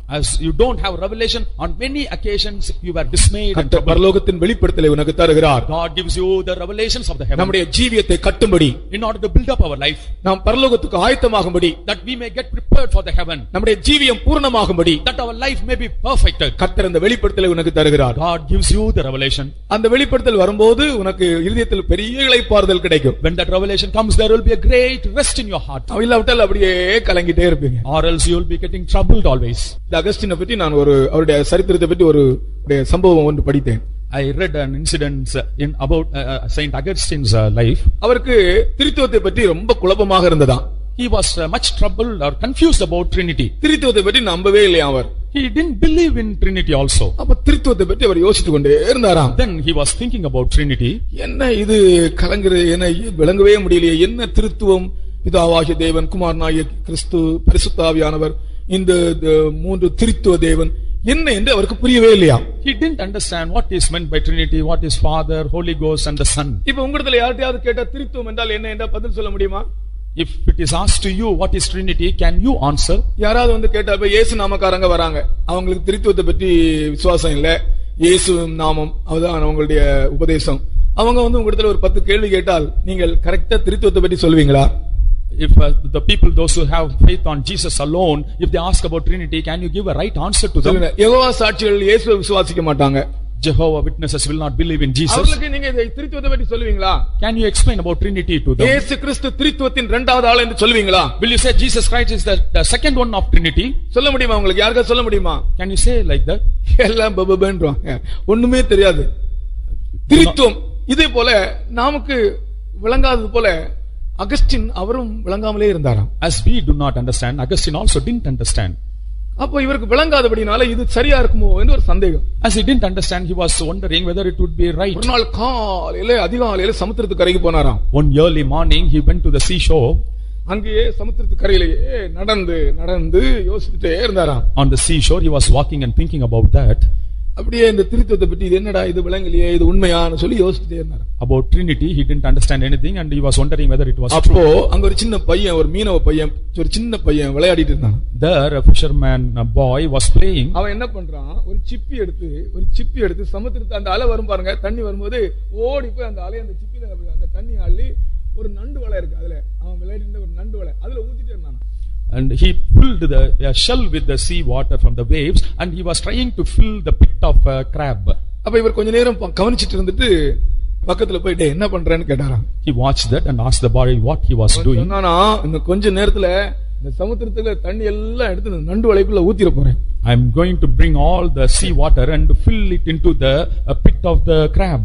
As you don't have revelation, on many occasions you were dismayed and கர்த்தர் troubled. பரலோகத்தின் வெளிப்படுத்தலை உனக்கு தருகிறார் God gives you the revelations of the heaven நம்முடைய ஜீவியத்தை கட்டும்படி in order to build up our life, நாம் பரலோகத்துக்கு ஆயத்தமாகும்படி that we may get prepared for the heaven, நம்முடைய ஜீவியம் பூர்ணமாகும்படி that our life may be perfected. கர்த்தர் அந்த வெளிப்படுத்தலை உனக்கு தருகிறார் God gives you the revelation. அந்த வெளிப்படுத்தல் வரும்போது உனக்கு இருதயத்தில் பெரிய இளைப்பாறுதல் கிடைக்கும் When that revelation comes, there will be a great rest in your heart. அவ இல்லாவிட்டால் அப்படியே கலங்கிட்டே இருப்பீங்க Or else you will be getting troubled always. இந்த அகஸ்டினை பற்றி நான் ஒரு அவருடைய சரித்திரத்தை பற்றி ஒரு ஒரு சம்பவம் ஒன்று படித்தேன் I read an incident uh, in about uh, uh, Saint Augustine's uh, life. அவருக்கு திருத்துவத்தை பற்றி ரொம்ப குழப்பமாக இருந்ததாம் He was uh, much troubled or confused about Trinity. திருத்துவத்தை பற்றி நம்பவே இல்லையா அவர் He didn't believe in Trinity also. அப்ப திருத்துவத்தை பற்றி அவர் யோசித்துக் கொண்டே இருந்தாராம் Then he was thinking about Trinity. என்ன இது கலங்குறது என்ன விளங்கவே முடியலையே என்ன திருத்துவம் பிதாவாகிய தேவன் குமாரனாகிய கிறிஸ்து பரிசுத்தாவியானவர் இந்த இந்த மூன்று திருத்துவ தேவன் என்ன என்று அவருக்கு புரியவே இல்லையா He didn't understand what is meant by Trinity, what is Father, Holy Ghost and the Son. இப்ப உங்களிடத்துல யார்கிட்டயாவது கேட்டா திருத்துவம் என்றால் என்ன என்ற பதில் சொல்ல முடியுமா If it is asked to you what is Trinity, can you answer? யாராவது வந்து கேட்டா இப்ப இயேசு நாமக்காரங்க வராங்க அவங்களுக்கு திருத்துவத்தை பற்றி விசுவாசம் இல்ல இயேசு நாமம் அதுதான் அவங்களுடைய உபதேசம் அவங்க வந்து உங்களிடத்துல ஒரு பத்து கேள்வி கேட்டால் நீங்கள் கரெக்டா திருத்துவத்தை பற்றி சொல்வீங்களா If uh, the people, those who have faith on Jesus alone, if they ask about Trinity, can you give a right answer to them? சொல்லுங்க யெகோவா சாட்சிகள் இயேசுவை விசுவாசிக்க மாட்டாங்க Jehovah Witnesses will not believe in Jesus. அவர்களுக்கு நீங்க இதை திருத்துவத்தை பற்றி சொல்லுவீங்களா Can you explain about Trinity to them? இயேசு கிறிஸ்து திருத்துவத்தின் இரண்டாவது ஆள் என்று சொல்லுவீங்களா Will you say Jesus Christ is the, the second one of Trinity? சொல்ல முடியுமா உங்களுக்கு யாருக்கா சொல்ல முடியுமா Can you say like that? எல்லாம் பபபன்றாங்க ஒண்ணுமே தெரியாது திருத்துவம் இதே போல நமக்கு விளங்காதது போல அகஸ்டின் அவரும் விளங்காமலே இருந்தாராம் As we do not understand, Augustine also didn't understand. அப்போ இவருக்கு விளங்காதபடினால இது சரியா இருக்குமோ என்று ஒரு சந்தேகம் As he didn't understand, he was wondering whether it would be right. ஒரு நாள் காலையில அதிகாலையில சமுத்திரத்து கரைக்கு போனாராம் One early morning, he went to the seashore. அங்கேயே சமுத்திரத்து கரையிலேயே நடந்து நடந்து யோசிச்சுட்டே இருந்தாராம் On the seashore, he was walking and thinking about that. அப்படியே இந்த திருத்துவத்தை பற்றி இது என்னடா இது விளங்கலையே இது உண்மையான்னு சொல்லி யோசிச்சுட்டே இருந்தாராம் About Trinity, he didn't understand anything and he was wondering whether it was அப்போ true. அங்க ஒரு சின்ன பையன் ஒரு மீனவ பையன் ஒரு சின்ன பையன் விளையாடிட்டு இருந்தான் There, a fisherman a boy was playing. அவன் என்ன பண்றான் ஒரு சிப்பி எடுத்து ஒரு சிப்பி எடுத்து சமுத்திரத்து அந்த அலை வரும் பாருங்க தண்ணி வரும்போது ஓடி போய் அந்த அலை அந்த சிப்பில அந்த தண்ணி அள்ளி ஒரு நண்டு வலை இருக்கு அதுல அவன் விளையாடிட்டு இருந்த ஒரு நண்டு வலை அதுல ஊத்திட்டு இருந்தான் And he filled the a shell with the sea water from the waves and he was trying to fill the pit of a crab. அப்ப இவர் கொஞ்ச நேரம் ப- கவனிச்சிட்டு இருந்துட்டு பக்கத்துல போயிட்டு என்ன பண்றேன்னு கேட்டாராம் He watched that and asked the boy what he was அவன் doing. சொன்னானா இந்த கொஞ்ச நேரத்துல இந்த சமுத்திரத்துல தண்ணி எல்லாம் எடுத்து இந்த நண்டு வலைக்குள்ள ஊத்திர போறேன் I'm going to bring all the sea water and fill it into the uh, pit of the crab.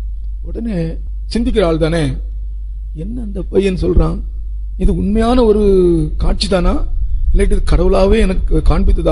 உடனே சிந்திக்கிற ஆள் தானே என்ன அந்த பையன் சொல்றான் இது உண்மையான ஒரு காட்சி தானா இல்லாட்டி இது கடவுளாவே எனக்கு காண்பித்ததா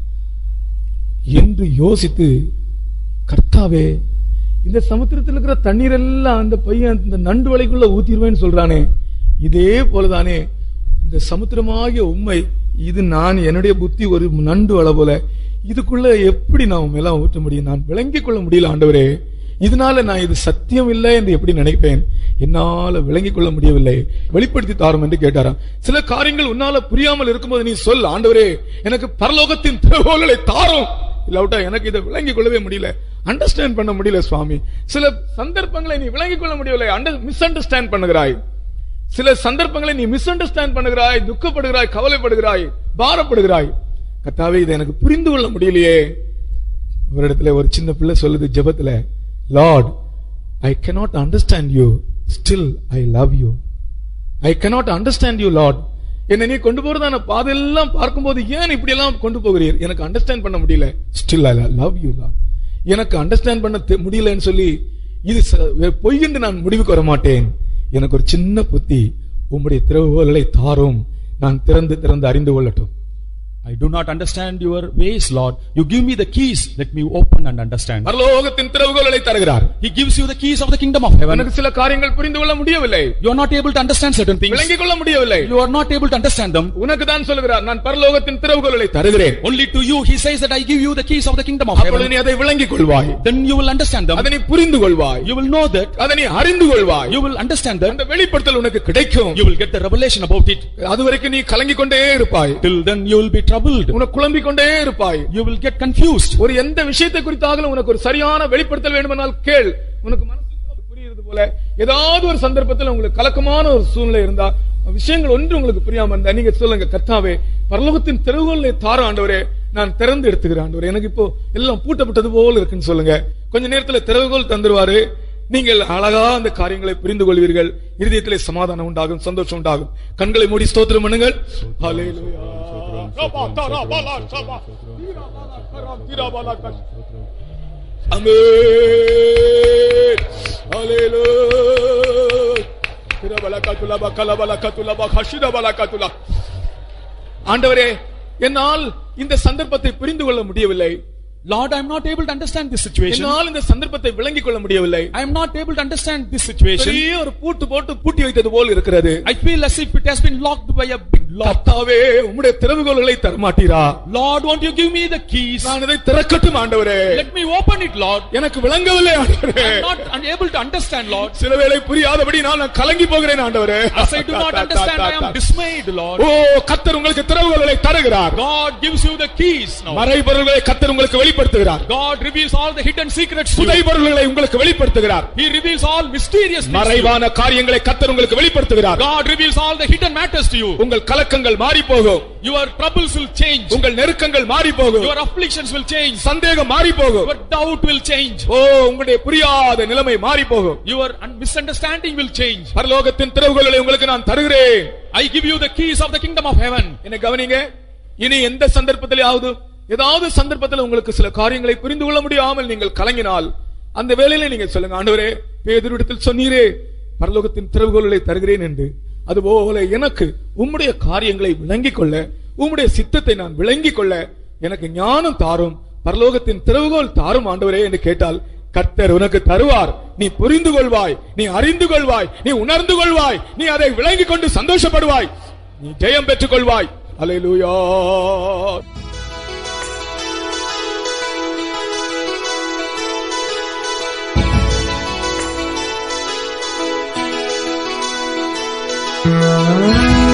என்று யோசித்து கர்த்தாவே இந்த சமுத்திரத்தில் இருக்கிற தண்ணீர் எல்லாம் அந்த பையன் இந்த நண்டு வலைக்குள்ள ஊத்திடுவேன்னு சொல்றானே இதே போலதானே இந்த சமுத்திரமாகிய உண்மை இது நான் என்னுடைய புத்தி ஒரு நண்டு வலை போல இதுக்குள்ள எப்படி நான் மேலாம் ஊற்ற முடியும் நான் விளங்கிக் கொள்ள முடியல ஆண்டவரே இதனால நான் இது சத்தியம் இல்லை என்று எப்படி நினைப்பேன் என்னால விளங்கிக் கொள்ள முடியவில்லை வெளிப்படுத்தி தாரும் என்று கேட்டாராம் சில காரியங்கள் உன்னால புரியாமல் இருக்கும்போது நீ சொல் ஆண்டவரே எனக்கு பரலோகத்தின் திறவுகளை தாரும் இல்லாவிட்டா எனக்கு இதை விளங்கிக் கொள்ளவே முடியல அண்டர்ஸ்டாண்ட் பண்ண முடியல சுவாமி சில சந்தர்ப்பங்களை நீ விளங்கிக் கொள்ள முடியவில்லை மிஸ் அண்டர்ஸ்டாண்ட் பண்ணுகிறாய் சில சந்தர்ப்பங்களை நீ மிஸ் அண்டர்ஸ்டாண்ட் பண்ணுகிறாய் துக்கப்படுகிறாய் கவலைப்படுகிறாய் பாரப்படுகிறாய் கர்த்தாவே இதை எனக்கு புரிந்து கொள்ள முடியலையே ஒரு இடத்துல ஒரு சின்ன பிள்ளை சொல்லுது ஜெபத்துல Lord I cannot understand you still I love you I cannot understand you Lord என்னை நீ கொண்டு போறதான பாதையெல்லாம் பார்க்கும்போது ஏன் இப்படி எல்லாம் கொண்டு போகிறீர் எனக்கு அண்டர்ஸ்டாண்ட் பண்ண முடியல still I love you Lord எனக்கு அண்டர்ஸ்டாண்ட் பண்ண தெ- முடியலன்னு சொல்லி இது ச- பொய் என்று நான் முடிவுக்கு வர மாட்டேன் எனக்கு ஒரு சின்ன புத்தி உம்முடைய திறவுகோலை தாரும் நான் திறந்து திறந்து அறிந்து கொள்ளட்டும் I do not understand your ways, Lord. You give me the keys. Let me open and understand. பரலோகத்தின் திறவுகோலை தருகிறார் He gives you the keys of the kingdom of heaven. எனக்கு சில காரியங்கள் புரிந்து கொள்ள முடியவில்லை You are not able to understand certain things. விளங்கிக் கொள்ள முடியவில்லை You are not able to understand them. உனக்கு தான் சொல்லுகிறார் நான் பரலோகத்தின் திறவுகோலை தருகிறேன் Only to you, he says that I give you the keys of the kingdom of அப்பொழுது heaven. நீ அதை விளங்கிக் கொள்வாய் Then you will understand them. அதை நீ புரிந்து கொள்வாய் You will know that. அதை நீ அறிந்து கொள்வாய் You will understand that. அந்த வெளிப்படுத்தல் உனக்கு கிடைக்கும் You will get the revelation about it. அது வரைக்கும் நீ கலங்கிக் கொண்டே இருப்பாய் Till then you will be troubled. உனக்கு குழம்பிக் கொண்டே இருப்பாய் You will get confused. ஒரு எந்த விஷயத்தை குறித்தாகலும் உனக்கு ஒரு சரியான வெளிப்படுத்தல் வேண்டுமானால் கேள் உனக்கு மனசுக்குள்ள புரியுறது போல ஏதாவது ஒரு சந்தர்ப்பத்தில் உங்களுக்கு கலக்கமான ஒரு சூழ்நிலை இருந்தா விஷயங்கள் ஒன்று உங்களுக்கு புரியாம இருந்தா நீங்க சொல்லுங்க கர்த்தாவே பரலோகத்தின் தெருவுகளை தார ஆண்டவரே நான் திறந்து எடுத்துக்கிறேன் ஆண்டவரே எனக்கு இப்போ எல்லாம் பூட்டப்பட்டது போல இருக்குன்னு சொல்லுங்க கொஞ்ச நேரத்துல திறவுகோல் தந்துருவாரு நீங்கள் அழகா அந்த காரியங்களை புரிந்து கொள்வீர்கள் இருதயத்திலே சமாதானம் உண்டாகும் சந்தோஷம் உண்டாகும் கண்களை மூடி ஸ்தோத்திரம் பண்ணுங்கள் ஹalleluya. ரபா, தரா, பலா, சபா. தீரா, பலா, கரா, தீரா, பலா, கஷ். Amen. Hallelujah. தீரா, பலா, கத்துலா, பக்கலா, பலா, கத்துலா, பகஷிரா, பலா, கத்துலா. ஆண்டவரே என்னால் இந்த சந்தர்ப்பத்தை புரிந்து கொள்ள முடியவில்லை Lord, I am not able to understand this situation. என்னால் இந்த சந்தர்ப்பத்தை விளங்கிக் கொள்ள முடியவில்லை I am not able to understand this situation. பெரிய ஒரு பூட்டு போட்டு பூட்டி வைத்தது போல் இருக்கிறது I feel as if it has been locked by a big lock. கர்த்தாவே உம்முடைய திறவுகோல்களை தரமாட்டீரா Lord, won't you give me the keys? நான் இதை திறக்கட்டும் ஆண்டவரே Let me open it, Lord. எனக்கு விளங்கவில்லை ஆண்டவரே I am not unable to understand, Lord. சில வேளை புரியாதபடி நான் நான் கலங்கி போகிறேன் ஆண்டவரே As I do not understand, I am dismayed, Lord. ஓ கத்தர் உங்களுக்கு திறவுகோல்களை தருகிறார் God gives you the keys now. மறைபொருள்களை கத்தர் உங்களுக்கு வெளிப்படுத்துகிறார் God reveals all the hidden secrets to you. புதைபொருள்களை உங்களுக்கு வெளிப்படுத்துகிறார் He reveals all mysterious things to you. மறைவான காரியங்களை கத்தர் உங்களுக்கு வெளிப்படுத்துகிறார் God reveals all the hidden matters to you. உங்கள் கலக்கங்கள் மாறி போகும் Your troubles will change. உங்கள் நெருக்கங்கள் மாறி போகும் Your afflictions will change. சந்தேகம் மாறி போகும் Your doubt will change. ஓ உங்களுடைய புரியாத நிலைமை மாறி போகும் Your un- misunderstanding will change. பரலோகத்தின் திறவுகளை உங்களுக்கு நான் தருகிறேன் I give you the keys of the kingdom of heaven. என்ன கவனிங்க இனி எந்த சந்தர்ப்பத்திலேயாவது ஏதாவது சந்தர்ப்பத்தில் உங்களுக்கு சில காரியங்களை புரிந்து கொள்ள முடியாமல் நீங்கள் கலங்கினால் அந்த வேளையில நீங்க சொல்லுங்க ஆண்டவரே பேதுருவிடத்தில் சொன்னீரே பரலோகத்தின் திறவுகோல்களை தருகிறேன் என்று அதுபோல எனக்கு உம்முடைய காரியங்களை விளங்கிக் கொள்ள உம்முடைய சித்தத்தை நான் விளங்கிக் கொள்ள எனக்கு ஞானம் தாரும் பரலோகத்தின் திறவுகோல் தாரும் ஆண்டவரே என்று கேட்டால் கர்த்தர் உனக்கு தருவார் நீ புரிந்து கொள்வாய் நீ அறிந்து கொள்வாய் நீ உணர்ந்து கொள்வாய் நீ அதை விளங்கிக் கொண்டு சந்தோஷப்படுவாய் நீ ஜெயம் பெற்றுக் கொள்வாய் அல்லேலூயா Thank